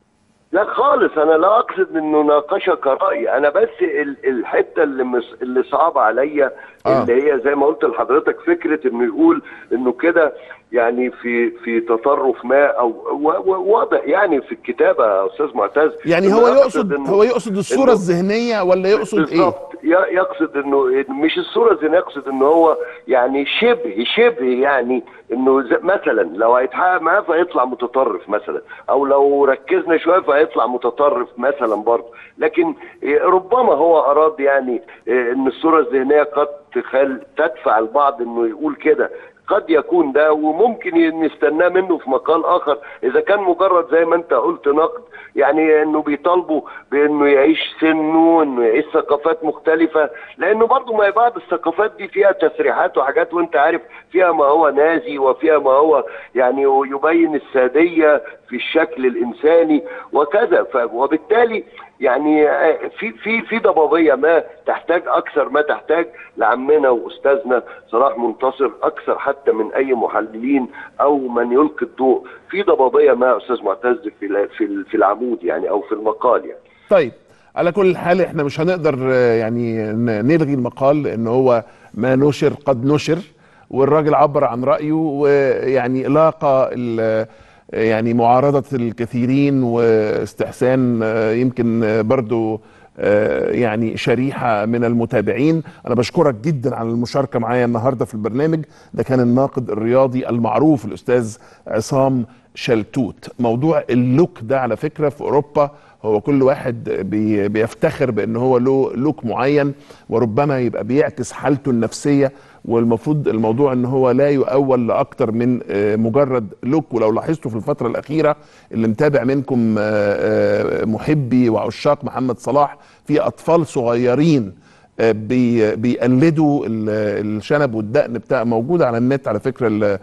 M: لا خالص انا لا اقصد انه ناقشه كراي انا بس ال- الحته اللي مس اللي صعبه عليا
A: آه.
M: اللي هي زي ما قلت لحضرتك فكره انه يقول انه كده يعني في في تطرف ما او و- و- واضح يعني في الكتابه يا استاذ معتز
A: يعني
M: إنه
A: هو يقصد
M: إنه-
A: هو يقصد الصوره
M: إنه-
A: الذهنيه ولا يقصد ايه
M: بالظبط ي- يقصد انه إن- مش الصوره الذهنيه يقصد انه هو يعني شبه شبه يعني انه ز- مثلا لو هيتحقق معاه فيطلع متطرف مثلا او لو ركزنا شويه فيطلع متطرف مثلا برضه لكن إيه، ربما هو اراد يعني إيه، ان الصوره الذهنيه قد تخل تدفع البعض انه يقول كده قد يكون ده وممكن ي- نستناه منه في مقال اخر اذا كان مجرد زي ما انت قلت نقد يعني انه بيطالبوا بانه يعيش سنه انه يعيش ثقافات مختلفه لانه برضه ما هي بعض الثقافات دي فيها تسريحات وحاجات وانت عارف فيها ما هو نازي وفيها ما هو يعني يبين الساديه في الشكل الانساني وكذا ف- وبالتالي يعني آه، في في في ضبابيه ما تحتاج اكثر ما تحتاج لعمنا واستاذنا صلاح منتصر اكثر حتى من اي محللين او من يلقي الضوء في ضبابيه ما يا استاذ معتز في ال- في ال- في العمود يعني او في المقال يعني
A: طيب على كل حال احنا مش هنقدر آه، يعني ن- نلغي المقال لان هو ما نشر قد نشر والراجل عبر عن رايه ويعني لاقى ال- يعني معارضه الكثيرين واستحسان آه، يمكن آه، برضو آه، يعني شريحه من المتابعين انا بشكرك جدا على المشاركه معايا النهارده في البرنامج ده كان الناقد الرياضي المعروف الاستاذ عصام شلتوت موضوع اللوك ده على فكره في اوروبا هو كل واحد بي بيفتخر بان هو له لوك معين وربما يبقى بيعكس حالته النفسيه والمفروض الموضوع ان هو لا يؤول لاكتر من آه، مجرد لوك ولو لاحظتوا في الفتره الاخيره اللي متابع منكم آه، آه، محبي وعشاق محمد صلاح في اطفال صغيرين آه، بي بيقلدوا ال- الشنب والدقن بتاع موجوده على النت على فكره ال-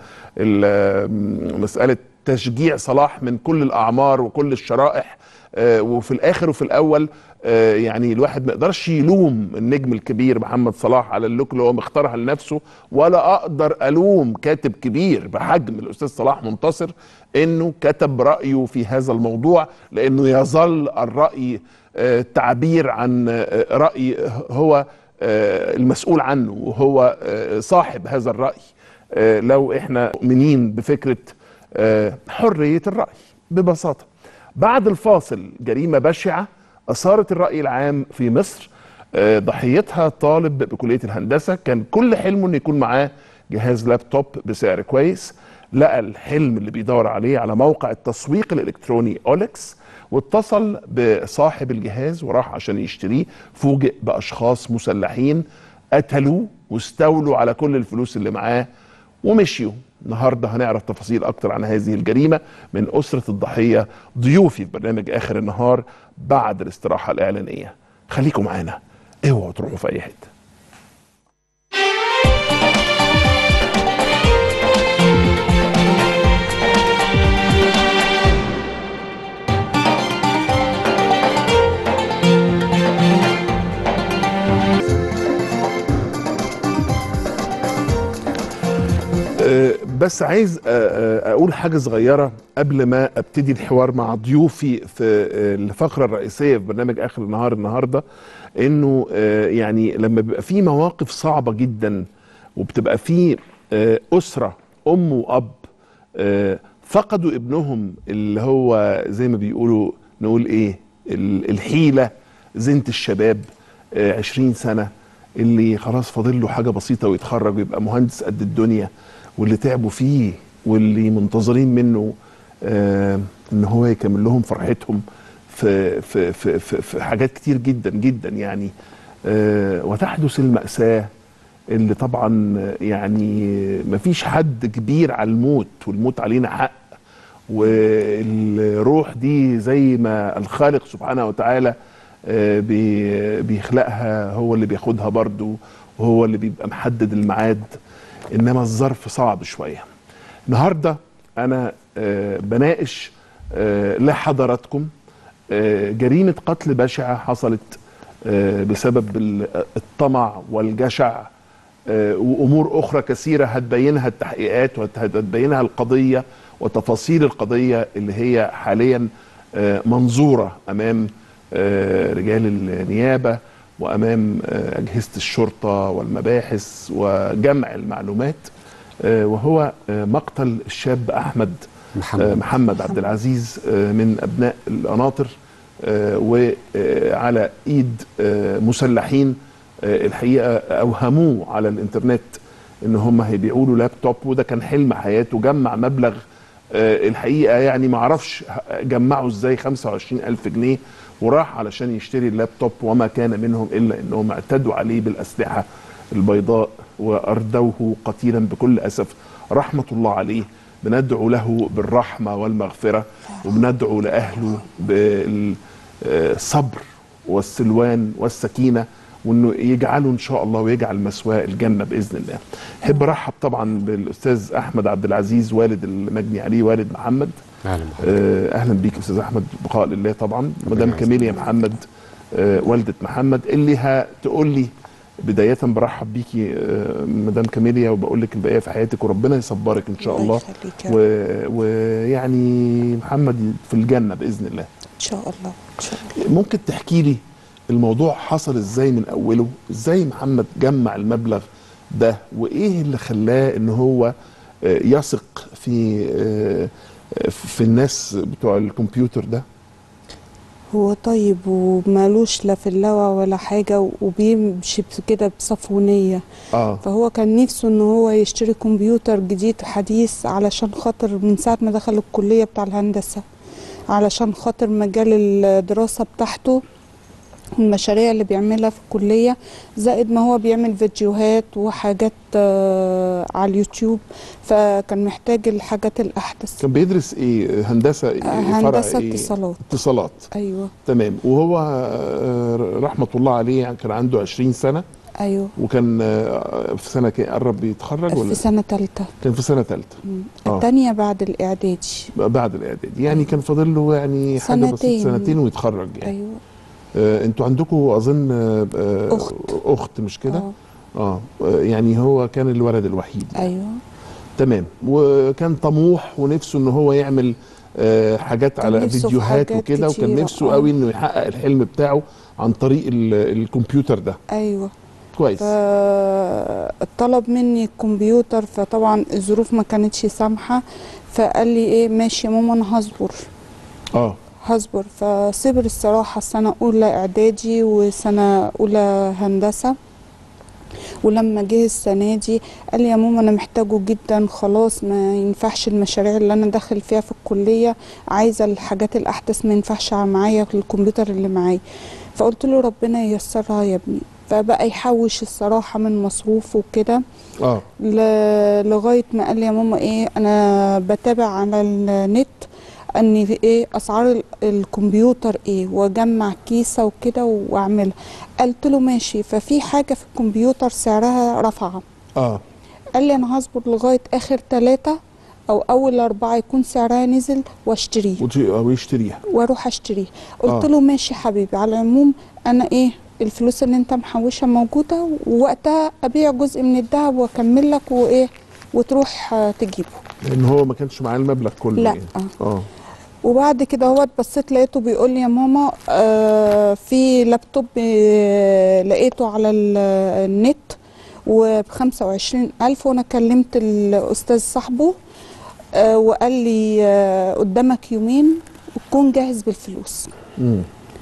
A: ال- مساله تشجيع صلاح من كل الاعمار وكل الشرائح آه، وفي الاخر وفي الاول آه، يعني الواحد ما يقدرش يلوم النجم الكبير محمد صلاح على اللوك اللي هو مختارها لنفسه ولا اقدر الوم كاتب كبير بحجم الاستاذ صلاح منتصر انه كتب رايه في هذا الموضوع لانه يظل الراي آه، تعبير عن آه، راي هو آه، المسؤول عنه وهو آه، صاحب هذا الراي آه، لو احنا مؤمنين بفكره آه، حريه الراي ببساطه بعد الفاصل جريمه بشعه اثارت الراي العام في مصر آه، ضحيتها طالب بكليه الهندسه كان كل حلمه انه يكون معاه جهاز لابتوب بسعر كويس لقى الحلم اللي بيدور عليه على موقع التسويق الالكتروني اولكس واتصل بصاحب الجهاز وراح عشان يشتريه فوجئ باشخاص مسلحين قتلوه واستولوا على كل الفلوس اللي معاه ومشيوا النهارده هنعرف تفاصيل اكتر عن هذه الجريمه من اسره الضحيه ضيوفي في برنامج اخر النهار بعد الاستراحه الاعلانيه خليكم معانا اوعوا تروحوا في اي حته آه، بس عايز آه، آه، اقول حاجه صغيره قبل ما ابتدي الحوار مع ضيوفي في آه، الفقره الرئيسيه في برنامج اخر النهار النهارده انه آه، يعني لما بيبقى في مواقف صعبه جدا وبتبقى في آه، اسره ام واب آه، فقدوا ابنهم اللي هو زي ما بيقولوا نقول ايه ال- الحيله زينه الشباب آه، 20 سنه اللي خلاص فاضل له حاجه بسيطه ويتخرج ويبقى مهندس قد الدنيا واللي تعبوا فيه واللي منتظرين منه آه ان هو يكمل لهم فرحتهم في في في في, في حاجات كتير جدا جدا يعني آه وتحدث المأساة اللي طبعا يعني مفيش حد كبير على الموت والموت علينا حق والروح دي زي ما الخالق سبحانه وتعالى آه، بي- بيخلقها هو اللي بياخدها برضو وهو اللي بيبقى محدد الميعاد انما الظرف صعب شويه النهارده انا آه، بناقش آه، لحضراتكم آه، جريمه قتل بشعه حصلت آه، بسبب ال- الطمع والجشع آه، وامور اخرى كثيره هتبينها التحقيقات وهتبينها القضيه وتفاصيل القضيه اللي هي حاليا آه، منظوره امام آه، رجال النيابه وامام آه، اجهزه الشرطه والمباحث وجمع المعلومات آه، وهو آه، مقتل الشاب احمد
N: محمد.
A: آه، محمد عبد العزيز آه، من ابناء القناطر آه، وعلى ايد آه، مسلحين آه، الحقيقه اوهموه على الانترنت ان هم هيبيعوا له لابتوب وده كان حلم حياته جمع مبلغ آه، الحقيقه يعني ما اعرفش جمعوا ازاي 25 الف جنيه وراح علشان يشتري اللابتوب وما كان منهم الا انهم اعتدوا عليه بالاسلحه البيضاء واردوه قتيلا بكل اسف رحمه الله عليه بندعو له بالرحمه والمغفره وبندعو لاهله بالصبر والسلوان والسكينه وانه يجعله ان شاء الله ويجعل مسواه الجنه باذن الله. احب ارحب طبعا بالاستاذ احمد عبد العزيز والد المجني عليه والد محمد.
N: اهلا
A: آه، اهلا بيك استاذ احمد بقاء لله طبعا مدام كاميليا محمد آه، والده محمد اللي هتقول لي بدايه برحب بيكي آه، مدام كاميليا وبقول لك البقيه في حياتك وربنا يصبرك ان شاء الله
O: يخليك يا
A: و- ويعني محمد في الجنه باذن الله
O: ان شاء الله ان شاء الله
A: ممكن تحكي لي الموضوع حصل ازاي من اوله ازاي محمد جمع المبلغ ده وايه اللي خلاه ان هو آه، يثق في آه، في الناس بتوع الكمبيوتر ده
O: هو طيب ومالوش لا في اللوى ولا حاجة وبيمشي كده بصفونية
A: اه
O: فهو كان نفسه ان هو يشتري كمبيوتر جديد حديث علشان خاطر من ساعة ما دخل الكلية بتاع الهندسة علشان خاطر مجال الدراسة بتاعته المشاريع اللي بيعملها في الكلية زائد ما هو بيعمل فيديوهات وحاجات آه، على اليوتيوب فكان محتاج الحاجات الأحدث
A: كان بيدرس ايه هندسه إيه؟ فرع
O: هندسة
A: إيه؟
O: اتصالات
A: اتصالات
O: أيوه
A: تمام وهو آه، رحمه الله عليه يعني كان عنده 20 سنه
O: أيوه
A: وكان آه، في سنه كام قرب يتخرج ولا
O: في سنة تالتة
A: كان في سنه ثالثه اه
O: التانية بعد الإعدادي
A: بعد الاعدادي يعني كان فاضل له يعني حاجه بسيطه
O: سنتين.
A: سنتين ويتخرج يعني
O: أيوه
A: آه انتوا عندكم اظن آه آه،
O: أخت.
A: اخت مش كده
O: آه.
A: اه آه، يعني هو كان الولد الوحيد
O: أيوه
A: تمام وكان طموح ونفسه ان هو يعمل آه حاجات
O: كان
A: على
O: نفسه في
A: فيديوهات
O: حاجات
A: وكده وكان
O: كتيرة،
A: نفسه
O: آه.
A: قوي انه يحقق الحلم بتاعه عن طريق ال- الكمبيوتر ده
O: أيوه
A: كويس
O: فطلب مني الكمبيوتر فطبعا الظروف ما كانتش سامحة فقال لي ايه ماشي يا ماما انا هصبر
A: اه
O: هصبر فصبر الصراحة سنة أولى إعدادي وسنة أولى هندسة ولما جه السنة دي قال لي يا ماما أنا محتاجه جدا خلاص ما ينفعش المشاريع اللي أنا داخل فيها في الكلية عايزة الحاجات الأحدث ما ينفعش معايا الكمبيوتر اللي معايا فقلت له ربنا ييسرها يا ابني فبقى يحوش الصراحة من مصروفه وكده
A: اه
O: ل- لغايه ما قال لي يا ماما ايه انا بتابع على النت ان في ايه اسعار ال- الكمبيوتر ايه واجمع كيسه وكده واعملها قلت له ماشي ففي حاجه في الكمبيوتر سعرها رفع
A: اه
O: قال لي انا هصبر لغايه اخر ثلاثة او اول اربعة يكون سعرها نزل واشتريه
A: وت- ويشتريها
O: واروح اشتريه قلت
A: آه.
O: له ماشي حبيبي على العموم انا ايه الفلوس اللي انت محوشها موجوده ووقتها ابيع جزء من الذهب واكمل لك وايه وتروح آه، تجيبه
A: لان هو ما كانش معاه المبلغ كله
O: لا.
A: يعني. اه
O: وبعد كده هو بصيت لقيته بيقول لي يا ماما آه في لابتوب آه لقيته على ال- النت وب 25 ألف وأنا كلمت الأستاذ صاحبه آه وقال لي آه قدامك يومين وتكون جاهز بالفلوس
A: مم.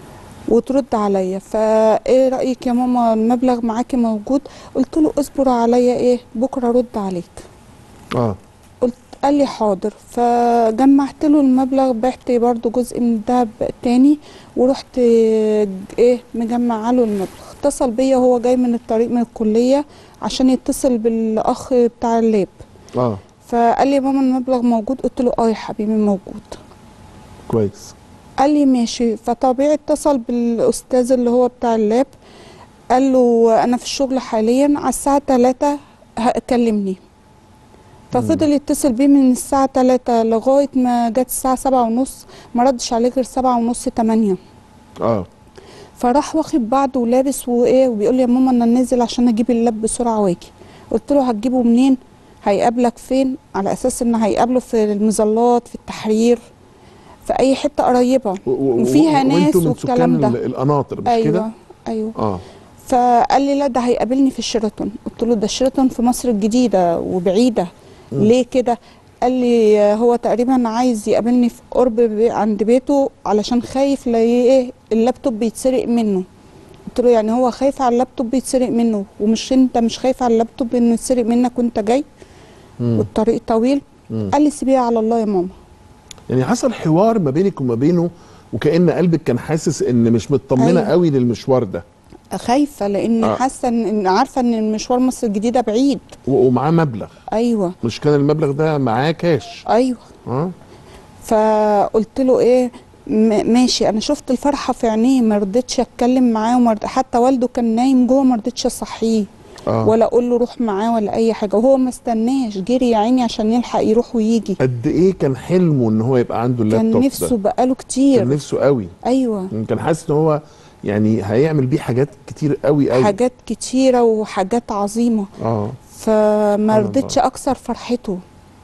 O: وترد عليا فايه رايك يا ماما المبلغ معاكي موجود قلت له اصبر عليا ايه بكره ارد عليك
A: اه
O: قلت قال لي حاضر فجمعت له المبلغ بعت برضو جزء من الدهب تاني ورحت ايه مجمعه له المبلغ اتصل بيا وهو جاي من الطريق من الكليه عشان يتصل بالاخ بتاع اللاب
A: اه
O: فقال لي يا ماما المبلغ موجود قلت له اه يا حبيبي موجود
A: كويس
O: قال لي ماشي فطبيعي اتصل بالاستاذ اللي هو بتاع اللاب قال له انا في الشغل حاليا على الساعه 3 هكلمني ففضل يتصل بيه من الساعة 3 لغاية ما جت الساعة سبعة ونص ما ردش عليه غير سبعة ونص تمانية
A: اه
O: فراح واخد بعضه ولابس وايه وبيقول لي يا ماما انا نازل عشان اجيب اللاب بسرعة واجي قلت له هتجيبه منين هيقابلك فين على اساس ان هيقابله في المظلات في التحرير في اي حته قريبه
A: و- و-
O: وفيها ناس
A: وانتوا من
O: والكلام
A: سكان
O: ده
A: ال- القناطر مش
O: ايوه
A: كده؟
O: ايوه
A: اه
O: فقال لي لا ده هيقابلني في الشيراتون قلت له ده الشيراتون في مصر الجديده وبعيده
A: مم.
O: ليه كده قال لي هو تقريبا عايز يقابلني في قرب بي عند بيته علشان خايف لا ايه اللابتوب بيتسرق منه قلت له يعني هو خايف على اللابتوب بيتسرق منه ومش انت مش خايف على اللابتوب انه يتسرق منك وانت جاي
A: مم.
O: والطريق طويل
A: مم.
O: قال لي سيبيها على الله يا ماما
A: يعني حصل حوار ما بينك وما بينه وكأن قلبك كان حاسس ان مش مطمنه
O: أيوة.
A: قوي للمشوار ده
O: خايفه لان
A: آه.
O: حاسه ان إن عارفه ان المشوار مصر الجديده بعيد
A: و- ومعاه مبلغ
O: ايوه
A: مش كان المبلغ ده معاه كاش
O: ايوه
A: اه
O: فقلت له ايه م- ماشي انا شفت الفرحه في عينيه ما رضيتش اتكلم معاه ومرد... حتى والده كان نايم جوه ما رضيتش اصحيه
A: آه.
O: ولا اقول له روح معاه ولا اي حاجه وهو ما استناش جري يا عيني عشان يلحق يروح ويجي
A: قد ايه كان حلمه ان هو يبقى عنده اللابتوب
O: كان
A: ده
O: نفسه بقاله كتير
A: كان نفسه قوي
O: ايوه
A: كان حاسس ان هو يعني هيعمل بيه حاجات كتير قوي قوي
O: حاجات كتيره وحاجات عظيمه
A: اه
O: فما
A: سبحان
O: رضيتش اكسر فرحته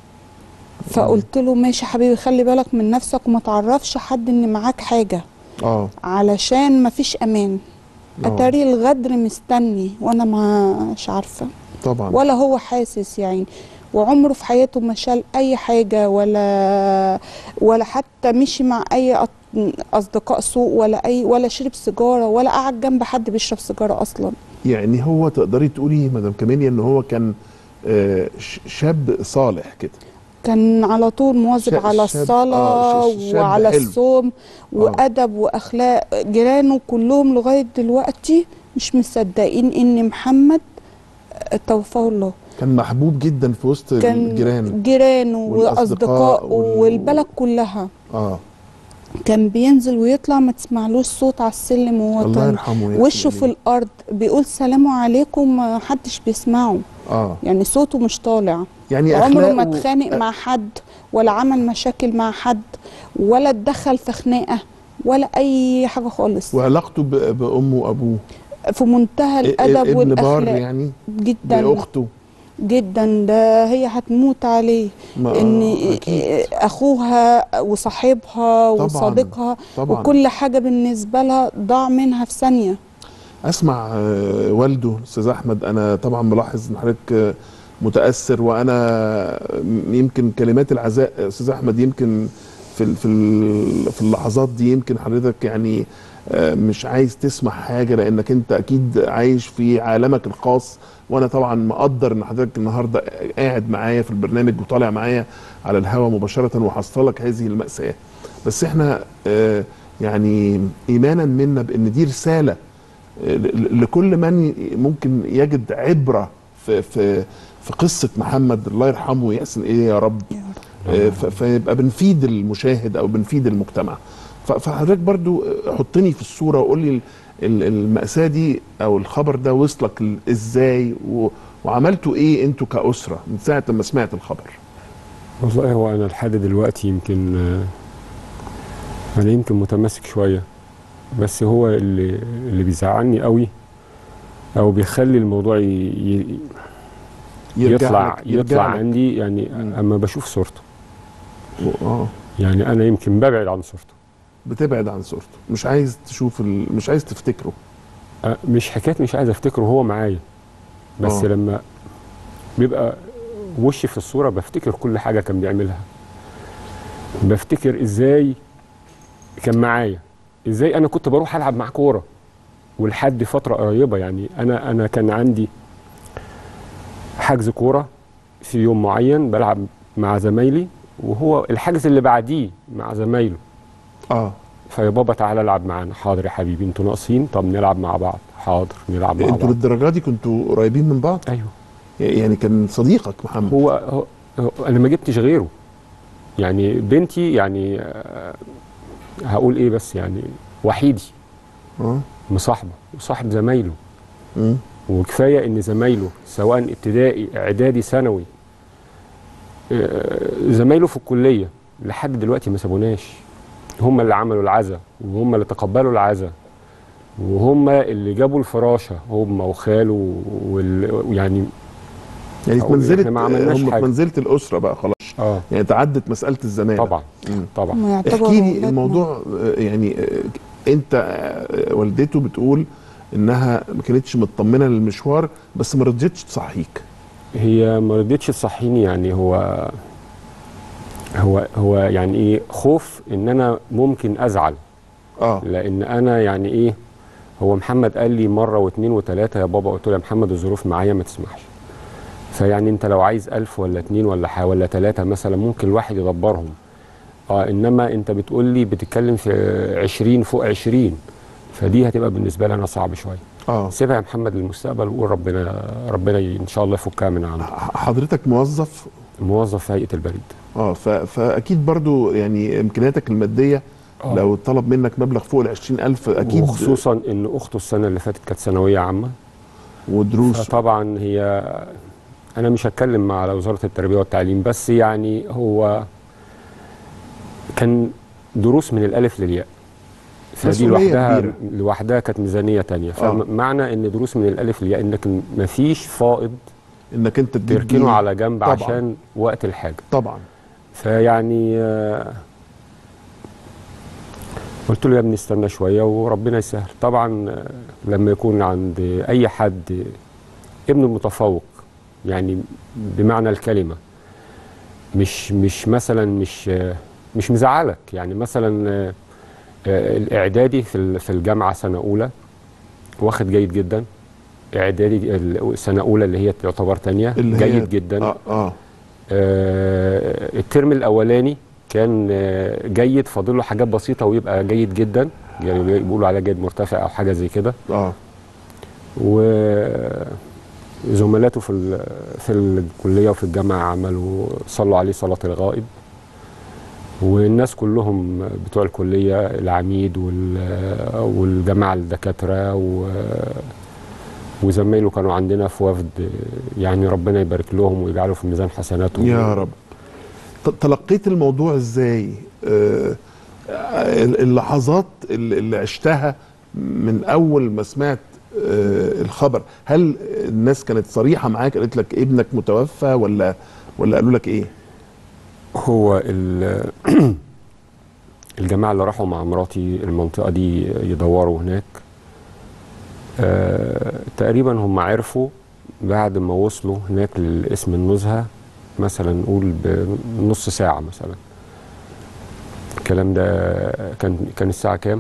O: فقلت له ماشي يا حبيبي خلي بالك من نفسك وما تعرفش حد ان معاك حاجه
A: اه
O: علشان مفيش امان
A: آه.
O: اتاري الغدر مستني وانا مش عارفه
A: طبعا
O: ولا هو حاسس يعني وعمره في حياته ما شال اي حاجه ولا ولا حتى مشي مع اي أط- اصدقاء سوء ولا اي ولا شرب سيجاره ولا قعد جنب حد بيشرب سيجاره اصلا
A: يعني هو تقدري تقولي مدام كاميليا ان هو كان آه، ش- شاب صالح كده
O: كان على طول مواظب
A: شاب-
O: على
A: شاب-
O: الصلاة
A: آه، ش- ش- شاب
O: وعلى
A: حلو.
O: الصوم وأدب وأخلاق جيرانه كلهم لغاية دلوقتي مش مصدقين إن محمد توفاه الله
A: كان محبوب جدا في وسط
O: كان
A: الجيران
O: جيرانه
A: والأصدقاء
O: وأصدقائه
A: وال-
O: والبلد كلها
A: اه
O: كان بينزل ويطلع ما تسمعلوش صوت على السلم وهو
A: الله
O: طالع.
A: يرحمه ويحسن
O: وشه في
A: إليه.
O: الأرض بيقول سلام عليكم ما حدش بيسمعه
A: اه
O: يعني صوته مش طالع
A: يعني
O: عمره ما
A: أخلاقه-
O: اتخانق مع حد ولا عمل مشاكل مع حد ولا اتدخل في خناقه ولا اي حاجه خالص
A: وعلاقته ب- بامه وابوه
O: في منتهى الادب
A: ابن بار
O: والاخلاق
A: يعني
O: جدا
A: باخته
O: جدا ده هي هتموت عليه
A: ما-
O: ان
A: أكيد.
O: اخوها وصاحبها
A: طبعاً،
O: وصديقها
A: طبعاً.
O: وكل حاجه بالنسبه لها ضاع منها في ثانيه
A: اسمع آه، والده استاذ احمد انا طبعا ملاحظ ان حضرتك آه، متاثر وانا م- يمكن كلمات العزاء آه، استاذ احمد يمكن في ال- في ال- في اللحظات دي يمكن حضرتك يعني آه، مش عايز تسمع حاجه لانك انت اكيد عايش في عالمك الخاص وانا طبعا مقدر ان حضرتك النهارده قاعد معايا في البرنامج وطالع معايا على الهواء مباشره وحصل لك هذه الماساه بس احنا آه، يعني ايمانا منا بان دي رساله ل- لكل من ممكن يجد عبره في في في قصه محمد الله يرحمه ويحسن ايه يا رب آه، ف- فيبقى بنفيد المشاهد او بنفيد المجتمع ف- فحضرتك برضو حطني في الصوره وقول لي ال- ال- المأساة دي او الخبر ده وصلك ال- ازاي و- وعملتوا ايه انتوا كأسرة من ساعة لما سمعت الخبر
N: والله هو انا لحد دلوقتي يمكن آه، انا يمكن متماسك شويه بس هو اللي اللي بيزعلني قوي او بيخلي الموضوع ي... ي...
A: يرجع
N: يطلع
A: لك- يرجع
N: يطلع
A: لك.
N: عندي يعني اما بشوف صورته
A: اه
N: يعني انا يمكن ببعد عن صورته
A: بتبعد عن صورته مش عايز تشوف ال... مش عايز تفتكره
N: أه، مش حكايه مش عايز افتكره هو معايا بس
A: آه.
N: أوه. لما بيبقى وشي في الصوره بفتكر كل حاجه كان بيعملها بفتكر ازاي كان معايا ازاي انا كنت بروح العب مع كوره ولحد فتره قريبه يعني انا انا كان عندي حجز كوره في يوم معين بلعب مع زمايلي وهو الحجز اللي بعديه مع زمايله
A: اه
N: فيا بابا تعالى العب معانا حاضر يا حبيبي انتوا ناقصين طب نلعب مع بعض حاضر نلعب مع
A: انتوا
N: بعض
A: للدرجه دي كنتوا قريبين من بعض
N: ايوه
A: يعني كان صديقك محمد
N: هو, هو, هو انا ما جبتش غيره يعني بنتي يعني آه، هقول ايه بس يعني وحيدي
A: اه
N: مصاحبه وصاحب زمايله
A: مم.
N: وكفايه ان زمايله سواء ابتدائي اعدادي ثانوي آه، زمايله في الكليه لحد دلوقتي ما سابوناش هم اللي عملوا العزا وهم اللي تقبلوا العزا وهم اللي جابوا الفراشه هم وخاله وال... يعني
A: يعني في
N: أقول
A: منزله
N: إحنا ما عملناش
A: هم في
N: حاجة.
A: منزله الاسره بقى خلاص
N: اه
A: يعني تعدت مساله الزمان
N: طبعا طبعا
O: هم يعتبروا
A: احكي لي
O: أولادنا.
A: الموضوع آه، يعني آه، انت آه، والدته بتقول انها ما كانتش مطمنه للمشوار بس ما رضيتش تصحيك
N: هي ما رضيتش تصحيني يعني هو هو هو يعني ايه خوف ان انا ممكن ازعل
A: اه
N: لان انا يعني ايه هو محمد قال لي مره واثنين وثلاثه يا بابا قلت له يا محمد الظروف معايا ما تسمحش فيعني انت لو عايز ألف ولا اتنين ولا ح- ولا ثلاثه مثلا ممكن الواحد يدبرهم اه انما انت بتقول لي بتتكلم في 20 فوق 20 فدي هتبقى بالنسبه لي انا صعب شويه
A: اه
N: سيبها يا محمد للمستقبل وقول ربنا ربنا ي- ان شاء الله يفكها من عنده
A: حضرتك موظف
N: موظف في هيئه البريد
A: اه ف... فاكيد برضو يعني امكانياتك الماديه
N: آه.
A: لو طلب منك مبلغ فوق ال 20000 اكيد
N: وخصوصا ان اخته السنه اللي فاتت كانت ثانويه عامه
A: ودروس
N: فطبعا هي انا مش هتكلم على وزاره التربيه والتعليم بس يعني هو كان دروس من الالف للياء فدي
A: مسؤولية
N: لوحدها
A: كبيرة.
N: لوحدها كانت ميزانيه تانية
A: آه.
N: فمعنى ان دروس من الالف للياء انك مفيش فائض
A: انك انت تجيب
N: تركنه
A: بيه.
N: على جنب
A: طبعاً.
N: عشان وقت الحاجه
A: طبعا
N: فيعني آه، قلت له يا ابني استنى شويه وربنا يسهل طبعا آه، لما يكون عند اي حد ابنه متفوق يعني بمعنى الكلمه مش مش مثلا مش آه، مش مزعلك يعني مثلا آه، آه، الاعدادي في ال- في الجامعه سنه اولى واخد جيد جدا اعدادي ال- سنه اولى اللي هي تعتبر تانية
A: اللي هي-
N: جيد جدا
A: اه اه
N: آه، الترم الاولاني كان آه، جيد فاضل له حاجات بسيطه ويبقى جيد جدا يعني بيقولوا عليه جيد مرتفع او حاجه زي كده
A: اه
N: وزملاته في ال- في الكليه وفي الجامعه عملوا صلوا عليه صلاه الغائب والناس كلهم بتوع الكليه العميد وال- والجماعه الدكاتره و وزمايله كانوا عندنا في وفد يعني ربنا يبارك لهم ويجعله في ميزان حسناتهم
A: يا رب ت- تلقيت الموضوع ازاي آه ال- اللحظات اللي اللي عشتها من اول ما سمعت آه الخبر هل الناس كانت صريحه معاك قالت لك ابنك متوفى ولا ولا قالوا لك ايه
N: هو ال- الجماعة اللي راحوا مع مراتي المنطقة دي يدوروا هناك آه تقريبا هم عرفوا بعد ما وصلوا هناك لاسم النزهة مثلا نقول بنص ساعة مثلا الكلام ده كان كان الساعة كام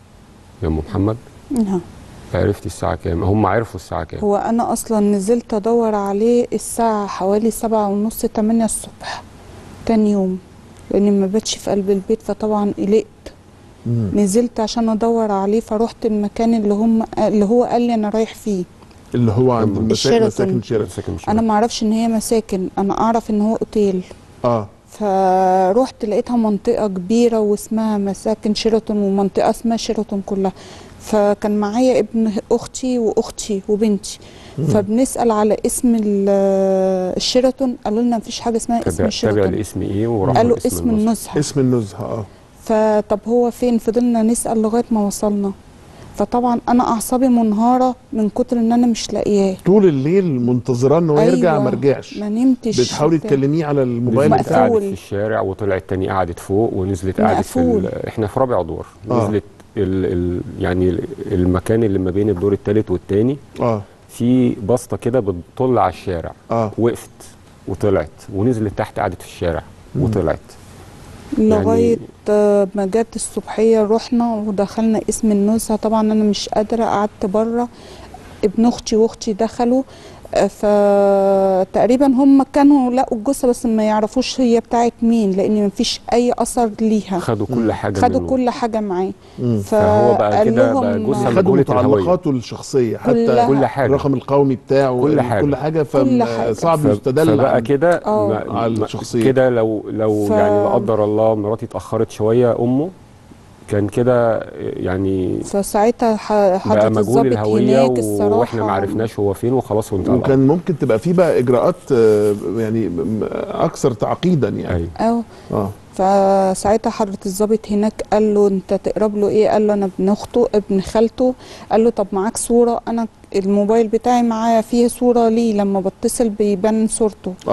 N: يا أم محمد
O: نعم
N: عرفتي الساعة كام هم عرفوا الساعة كام
O: هو انا اصلا نزلت ادور عليه الساعة حوالي سبعة ونص تمانية الصبح تاني يوم لاني ما باتش في قلب البيت فطبعا قلقت نزلت عشان ادور عليه فروحت المكان اللي هم اللي هو قال لي انا رايح فيه
A: اللي هو عند المسا-
O: الشيراتون.
A: مساكن شيراتون
O: انا ما اعرفش ان هي مساكن انا اعرف ان هو اوتيل
A: اه
O: فروحت لقيتها منطقة كبيرة واسمها مساكن شيراتون ومنطقة اسمها شيراتون كلها فكان معايا ابن أختي وأختي وبنتي
N: مم.
O: فبنسأل على اسم ال- الشيراتون قالوا لنا مفيش حاجة اسمها اسم
N: تابع تابع
O: الشيراتون
N: لاسم ايه وراحوا
O: قالوا
N: لاسم
O: اسم النزهة
A: اسم النزهه اه
O: فطب هو فين فضلنا نسأل لغاية ما وصلنا فطبعا أنا أعصابي منهارة من كتر إن أنا مش لاقياه
A: طول الليل منتظراه ان هو يرجع
O: أيوة،
A: ما رجعش
O: ما نمتش
A: بتحاولي تكلميه على الموبايل
N: نزلت قعدت
A: بتاعه
N: في الشارع وطلعت تاني قعدت فوق ونزلت قعدت في
O: مقفول.
N: ال- احنا في رابع دور
A: آه.
N: نزلت ال ال يعني ال- المكان اللي ما بين الدور الثالث والثاني
A: اه
N: في بسطه كده بتطل على الشارع
A: اه
N: وقفت وطلعت ونزلت تحت قعدت في الشارع وطلعت
O: لغاية آه، ما جت الصبحية رحنا ودخلنا اسم النزهة طبعا أنا مش قادرة قعدت بره ابن أختي وأختي دخلوا آه، فتقريبا هم كانوا لقوا الجثة بس ما يعرفوش هي بتاعت مين لأن مفيش أي أثر ليها
N: خدوا كل حاجه
O: خدوا
N: منه.
O: كل حاجة معاه
A: مم.
N: فهو بقى
O: فقال
N: كده
O: لهم
N: بقى جثه
A: خدوا
N: مجهوله الهويه
A: متعلقاته الشخصيه حتى
O: كلها.
N: كل حاجة.
A: الرقم القومي بتاعه
N: كل حاجة.
A: كل حاجه
O: كل حاجة.
A: فصعب
N: ف-
A: يستدل
N: فبقى
A: عن-
N: كده
O: آه.
N: ما-
A: على
N: ما-
A: الشخصية.
N: كده لو لو
O: ف-
N: يعني لا قدر الله مراتي اتاخرت شويه امه كان كده يعني
O: فساعتها ح-
N: بقى
O: حضرة
N: مجهول
O: الظابط
N: الهويه
O: هناك الصراحة
N: واحنا ما عرفناش هو فين وخلاص وانتهى الأمر.
A: وكان ممكن تبقى في بقى اجراءات آه، يعني م- اكثر تعقيدا يعني
O: أو
A: اه
O: فساعتها حضرة الضابط هناك قال له انت تقرب له ايه قال له انا ابن اخته ابن خالته قال له طب معاك صورة انا الموبايل بتاعي معايا فيه صورة ليه لما بتصل بيبان صورته
A: اه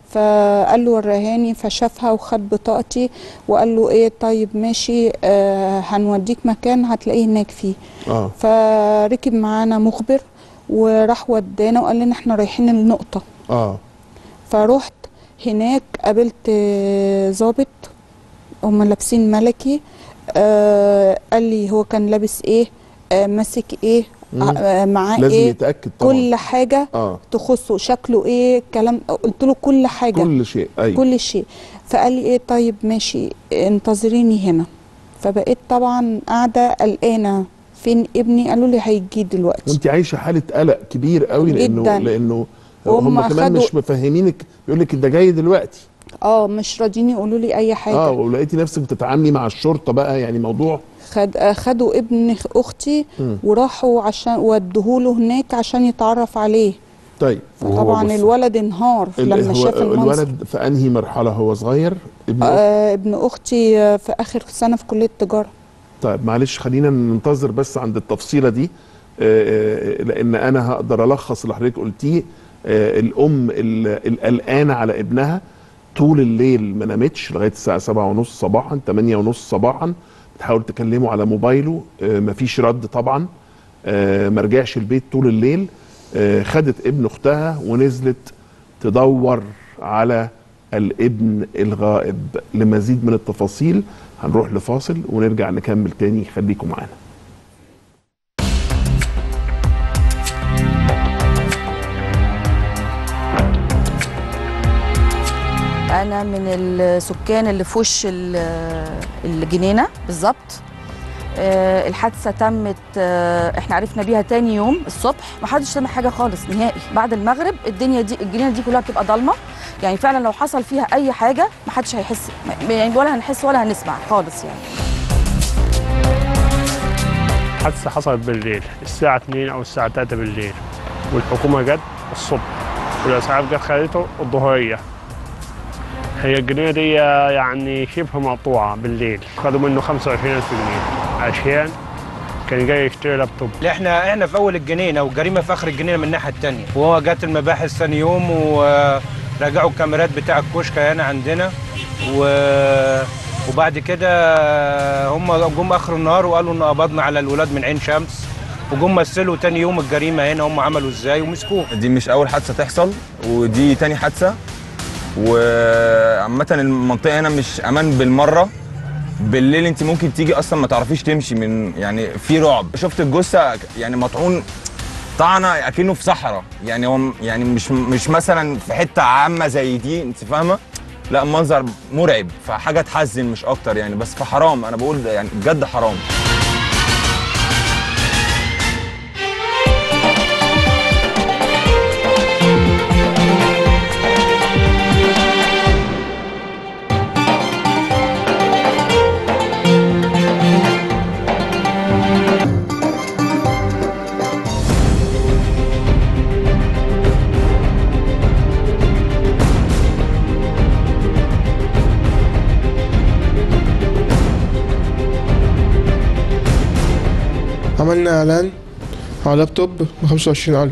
O: فقال له ورهاني فشافها وخد بطاقتي وقال له ايه طيب ماشي آه هنوديك مكان هتلاقيه هناك فيه
A: اه
O: فركب معانا مخبر وراح ودانا وقال لنا احنا رايحين النقطة
A: اه
O: فروحت هناك قابلت آه، ظابط هم لابسين ملكي آه قال لي هو كان لابس ايه آه ماسك ايه
A: مم.
O: آه معاه
A: لازم
O: ايه
A: يتاكد طبعا
O: كل حاجة
A: اه
O: تخصه شكله ايه كلام قلت له كل حاجة
A: كل شيء ايوه
O: كل شيء فقال لي ايه طيب ماشي انتظريني هنا فبقيت طبعا قاعدة قلقانة فين ابني قالوا لي هيجي دلوقتي
A: وانت عايشه حاله قلق كبير قوي لانه
O: جداً.
A: لانه
O: وهم
A: هم كمان
O: أخدوا-
A: مش مفهمينك بيقول لك ده جاي دلوقتي
O: اه مش راضيين يقولوا لي اي حاجة
A: اه ولقيتي نفسك بتتعاملي مع الشرطه بقى يعني موضوع
O: خد خدوا ابن اختي
A: مم.
O: وراحوا عشان ودوهوله هناك عشان يتعرف عليه
A: طيب
O: طبعا الولد انهار
A: ال-
O: لما
A: هو
O: شاف المنظر
A: الولد في انهي مرحله هو صغير ابن أخت؟
O: آه ابن اختي آه، في اخر سنه في كليه التجاره
A: طيب معلش خلينا ننتظر بس عند التفصيله دي آه، آه، لان انا هقدر الخص اللي حضرتك قلتيه آه، الام ال- القلقانه على ابنها طول الليل ما نامتش لغايه الساعه سبعة ونص صباحا 8 ونص صباحا بتحاول تكلمه على موبايله آه، مفيش رد طبعا آه، ما رجعش البيت طول الليل آه، خدت ابن اختها ونزلت تدور على الابن الغائب لمزيد من التفاصيل هنروح لفاصل ونرجع نكمل تاني خليكم معانا
P: انا من السكان اللي في وش ال- الجنينه بالظبط آه، الحادثه تمت آه، احنا عرفنا بيها تاني يوم الصبح ما حدش سمع حاجه خالص نهائي بعد المغرب الدنيا دي الجنينه دي كلها بتبقى ضلمه يعني فعلا لو حصل فيها اي حاجه ما حدش هيحس يعني ولا هنحس ولا هنسمع خالص يعني
Q: حادثة حصلت بالليل الساعة 2 أو الساعة 3 بالليل والحكومة جت الصبح والإسعاف جت خدته الظهرية هي الجنينة دي يعني شبه مقطوعة بالليل خدوا منه 25000 جنيه عشان كان جاي يشتري لابتوب
R: احنا احنا في اول الجنينه والجريمه في اخر الجنينه من الناحيه الثانيه وهو جت المباحث ثاني يوم ورجعوا الكاميرات بتاع الكشك هنا عندنا و وبعد كده هم جم اخر النهار وقالوا ان قبضنا على الولاد من عين شمس وجم مثلوا تاني يوم الجريمه هنا هم عملوا ازاي ومسكوه
S: دي مش اول حادثه تحصل ودي تاني حادثه وعامه المنطقه هنا مش امان بالمره بالليل انت ممكن تيجي اصلا ما تعرفيش تمشي من يعني في رعب شفت الجثه يعني مطعون طعنه اكنه في صحراء يعني هو م- يعني مش مش مثلا في حته عامه زي دي انت فاهمه لا منظر مرعب فحاجه تحزن مش اكتر يعني بس فحرام انا بقول ده يعني بجد حرام
T: عملنا اعلان على لابتوب ب 25000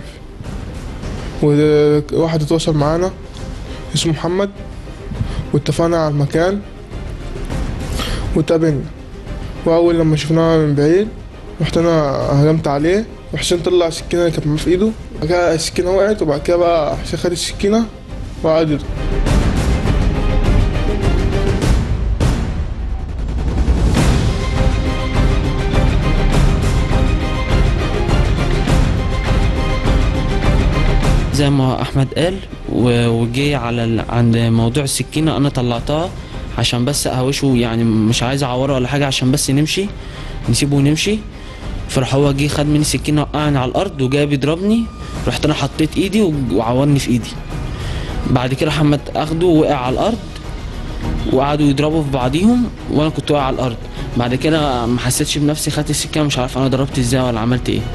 T: وواحد اتواصل معانا اسمه محمد واتفقنا على المكان واتقابلنا واول لما شفناه من بعيد رحت انا هجمت عليه وحسين طلع السكينه اللي كانت معاه في ايده بعد كده السكينه وقعت وبعد كده بقى حسين خد السكينه وقعد يضرب
U: زي ما احمد قال و- وجي على ال... عند موضوع السكينه انا طلعتها عشان بس اهوشه يعني مش عايز اعوره ولا حاجه عشان بس نمشي نسيبه ونمشي فراح هو جه خد مني السكينه وقعني على الارض وجاي بيضربني رحت انا حطيت ايدي و- وعورني في ايدي بعد كده محمد اخده وقع على الارض وقعدوا يضربوا في بعضيهم وانا كنت واقع على الارض بعد كده ما حسيتش بنفسي خدت السكينه مش عارف انا ضربت ازاي ولا عملت ايه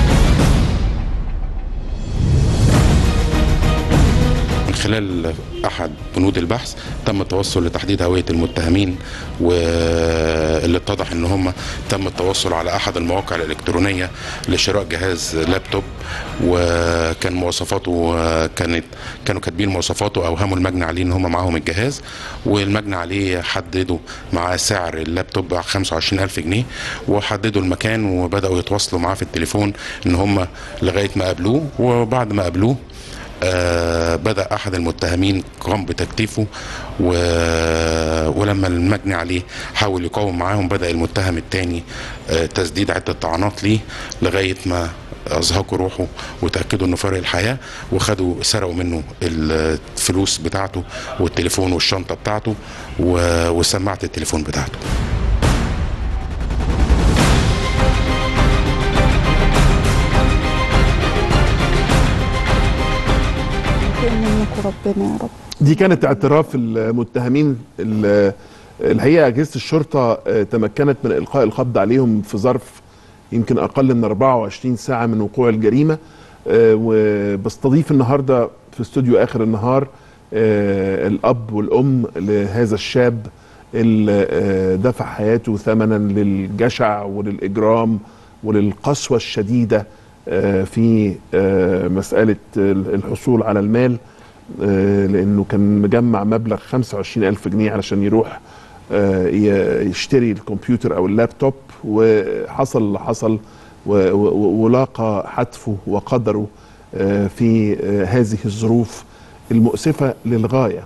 V: من خلال أح
B: احد بنود البحث تم التوصل لتحديد هويه المتهمين واللي اتضح ان هم تم التوصل على احد المواقع الالكترونيه لشراء جهاز لابتوب وكان مواصفاته كانت كانوا كاتبين مواصفاته اوهموا المجني عليه ان هم معاهم الجهاز والمجني عليه حددوا مع سعر اللابتوب 25000 جنيه وحددوا المكان وبداوا يتواصلوا معاه في التليفون ان هم لغايه ما قابلوه وبعد ما قابلوه آه بدا احد المتهمين قام بتكتيفه و... ولما المجني عليه حاول يقاوم معاهم بدا المتهم الثاني آه تسديد عده طعنات ليه لغايه ما ازهقوا روحه وتاكدوا انه فارق الحياه وخدوا سرقوا منه الفلوس بتاعته والتليفون والشنطه بتاعته و... وسماعه التليفون بتاعته
O: منكم ربنا يا رب
A: دي كانت اعتراف المتهمين ال- الحقيقه اجهزه الشرطه آه، تمكنت من القاء القبض عليهم في ظرف يمكن اقل من 24 ساعه من وقوع الجريمه آه، وبستضيف النهارده في استوديو اخر النهار آه، الاب والام لهذا الشاب اللي آه، دفع حياته ثمنا للجشع وللاجرام وللقسوه الشديده آه، في آه، مساله الحصول على المال آه، لانه كان مجمع مبلغ 25 الف جنيه علشان يروح آه، ي- يشتري الكمبيوتر او اللابتوب وحصل اللي حصل و- و- ولاقى حتفه وقدره آه، في آه، هذه الظروف المؤسفه للغايه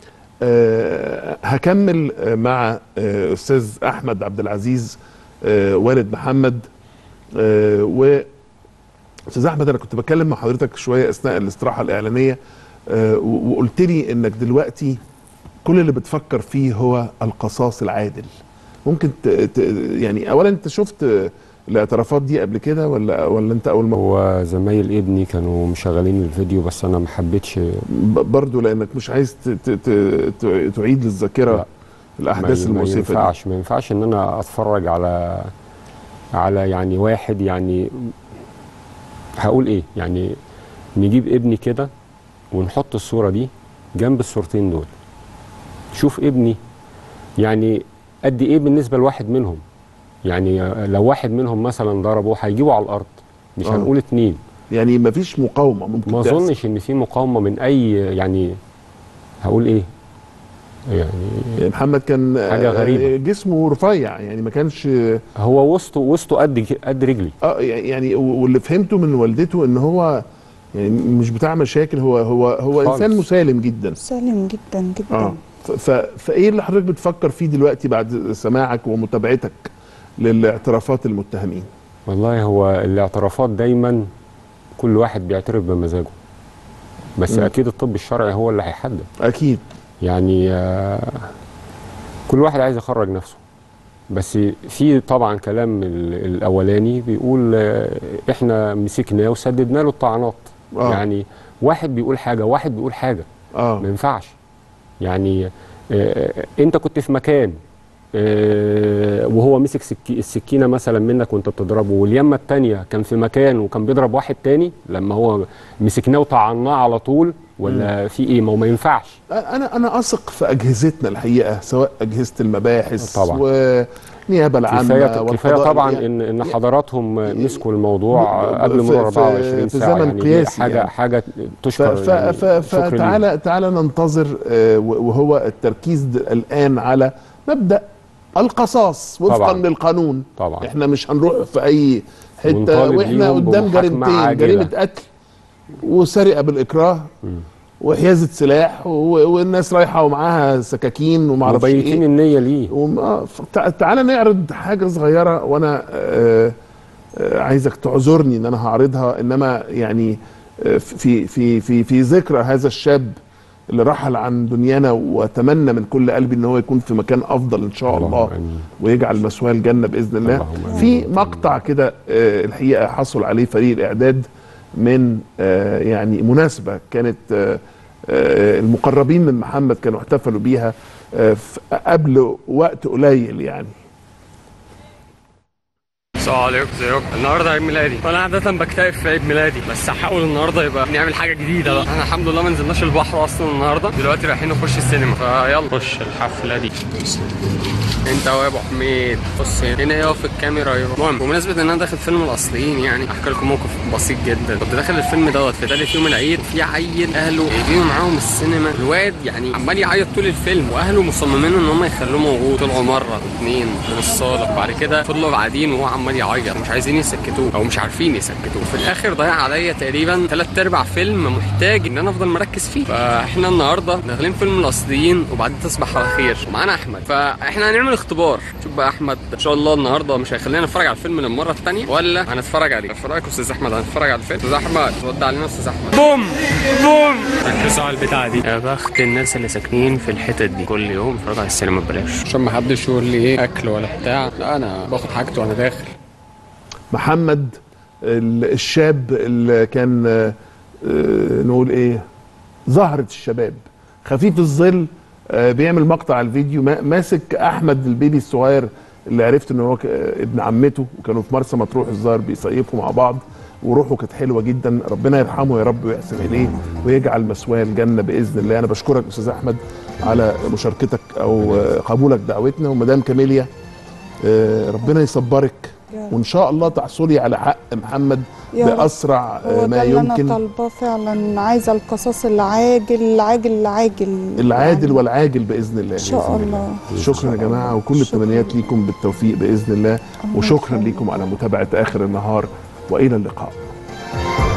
A: آه، هكمل آه، مع آه، استاذ احمد عبد العزيز آه، والد محمد آه، و استاذ احمد انا كنت بتكلم مع حضرتك شويه اثناء الاستراحه الاعلانيه آه، و- وقلت لي انك دلوقتي كل اللي بتفكر فيه هو القصاص العادل ممكن ت... ت... يعني اولا انت شفت آه، الاعترافات دي قبل كده ولا ولا انت اول مره
N: هو زمايل ابني كانوا مشغلين الفيديو بس انا ما حبيتش
A: برضه لانك مش عايز ت... ت... ت... ت... تعيد للذاكره الاحداث
N: ما- ما
A: المؤسفه دي
N: ينفعش ما ينفعش ان انا اتفرج على على يعني واحد يعني هقول ايه يعني نجيب ابني كده ونحط الصوره دي جنب الصورتين دول شوف ابني يعني قد ايه بالنسبه لواحد منهم يعني لو واحد منهم مثلا ضربه هيجيبه على الارض مش
A: آه.
N: هنقول اتنين
A: يعني مفيش مقاومه ممكن
N: ما
A: تحصل.
N: اظنش ان في مقاومه من اي يعني هقول ايه يعني
A: يعني محمد كان
N: حاجة
A: آه،
N: غريبة.
A: جسمه رفيع يعني ما كانش
N: هو وسطه وسطه قد قد رجلي
A: اه يعني واللي فهمته من والدته ان هو يعني مش بتاع مشاكل هو هو هو
N: خالص.
A: انسان مسالم جدا
O: سالم جدا جدا
A: اه ف- ف- فايه اللي حضرتك بتفكر فيه دلوقتي بعد سماعك ومتابعتك للاعترافات المتهمين
N: والله هو الاعترافات دايما كل واحد بيعترف بمزاجه بس
A: مم.
N: اكيد الطب الشرعي هو اللي هيحدد
A: اكيد
N: يعني آه، كل واحد عايز يخرج نفسه بس في طبعا كلام ال- الاولاني بيقول آه، احنا مسكناه وسددنا له الطعنات
A: آه.
N: يعني واحد بيقول حاجه واحد بيقول حاجه
A: اه
N: ما ينفعش يعني آه، انت كنت في مكان آه، وهو مسك سكي السكينه مثلا منك وانت بتضربه واليمه التانيه كان في مكان وكان بيضرب واحد تاني لما هو مسكناه وطعناه على طول ولا في ايه ما هو ما ينفعش
A: انا انا اثق في اجهزتنا الحقيقه سواء اجهزه المباحث
N: طبعا.
A: والنيابه العامه
N: كفايه كفايه
A: والقضاء
N: طبعا
A: يعني
N: ان ان حضراتهم مسكوا الموضوع
A: ب-
N: قبل
A: في-
N: مرور
A: في-
N: 24
A: في
N: ساعه
A: زمن
N: يعني دي
A: قياسي
N: حاجه
A: يعني.
N: حاجه
A: ف
N: تشكر
A: ف
N: يعني
A: ف
N: شكر ليهم.
A: فتعالى تعالى ننتظر آه، وهو التركيز د- الان على مبدا القصاص وفقا
N: طبعاً.
A: للقانون
N: طبعا
A: احنا مش هنروح في اي حته
N: ونطالب
A: واحنا
N: ليهم
A: قدام
N: بمحاكمة
A: جريمتين
N: عاجلة.
A: جريمه قتل وسرقه بالاكراه وحيازه سلاح و- والناس رايحه ومعاها سكاكين وما اعرفش
N: مبيتين
A: ايه
N: النيه ليه
A: وم- آه، ف- تع- تعالى نعرض حاجه صغيره وانا آه، آه، عايزك تعذرني ان انا هعرضها انما يعني آه، في في في في ذكرى هذا الشاب اللي رحل عن دنيانا واتمنى من كل قلبي ان هو يكون في مكان افضل ان شاء
N: اللهم
A: الله
N: آمين.
A: ويجعل مثواه الجنه باذن الله
N: اللهم
A: في مقطع كده آه، الحقيقه حصل عليه فريق الاعداد من آه، يعني مناسبه كانت آه، آه، المقربين من محمد كانوا احتفلوا بيها آه، ف- قبل وقت قليل يعني
C: السلام عليكم ازيكم النهارده عيد ميلادي وانا عاده بكتئب في عيد ميلادي بس هحاول النهارده يبقى نعمل حاجه جديده بقى احنا الحمد لله ما نزلناش البحر اصلا النهارده دلوقتي رايحين نخش السينما فيلا خش الحفله دي انت يا ابو حميد بص هنا يقف الكاميرا ايوه المهم بمناسبه ان انا داخل فيلم الاصليين يعني احكي لكم موقف بسيط جدا كنت داخل الفيلم دوت في تالت يوم العيد في عيل اهله جايبينه معاهم السينما الواد يعني عمال يعيط طول الفيلم واهله مصممين ان هم يخلوه موجود طلعوا مره واثنين من الصاله وبعد كده فضلوا قاعدين وهو عمال يعيط مش عايزين يسكتوه او مش عارفين يسكتوه في الاخر ضيع عليا تقريبا ثلاث ارباع فيلم محتاج ان انا افضل مركز فيه فاحنا النهارده داخلين فيلم الاصليين وبعدين تصبح على خير ومعانا احمد فاحنا هنعمل اختبار شوف بقى احمد ان شاء الله النهارده مش هيخلينا نتفرج على الفيلم للمره الثانيه ولا هنتفرج عليه في رايك يا استاذ احمد هنتفرج على الفيلم استاذ احمد رد علينا يا استاذ احمد بوم بوم ركزوا على البتاعه دي يا بخت الناس اللي ساكنين في الحتت دي كل يوم يتفرجوا على السينما ببلاش عشان ما حدش يقول لي ايه اكل ولا بتاع لا انا باخد حاجتي وانا داخل
A: محمد ال- الشاب اللي كان آه، آه، نقول ايه زهرة الشباب خفيف الظل آه، بيعمل مقطع على الفيديو ما- ماسك احمد البيبي الصغير اللي عرفت ان هو ك- آه، ابن عمته وكانوا في مرسى مطروح الظاهر بيصيفوا مع بعض وروحه كانت حلوه جدا ربنا يرحمه يا رب ويحسن اليه ويجعل مثواه الجنه باذن الله انا بشكرك استاذ احمد على مشاركتك او آه، قبولك دعوتنا ومدام كاميليا آه، ربنا يصبرك
O: يا رب.
A: وان شاء الله تحصلي على حق محمد
O: يا رب.
A: باسرع آه،
O: هو
A: ما
O: ده اللي انا
A: يمكن
O: طالباه فعلا عايزه القصاص العاجل العاجل العاجل
A: العادل والعاجل باذن الله
O: ان شاء
A: بإذن
O: الله
A: شكرا يا جماعه وكل التمنيات ليكم بالتوفيق باذن الله
O: الله
A: وشكرا
O: يخليك.
A: ليكم على متابعه اخر النهار والى اللقاء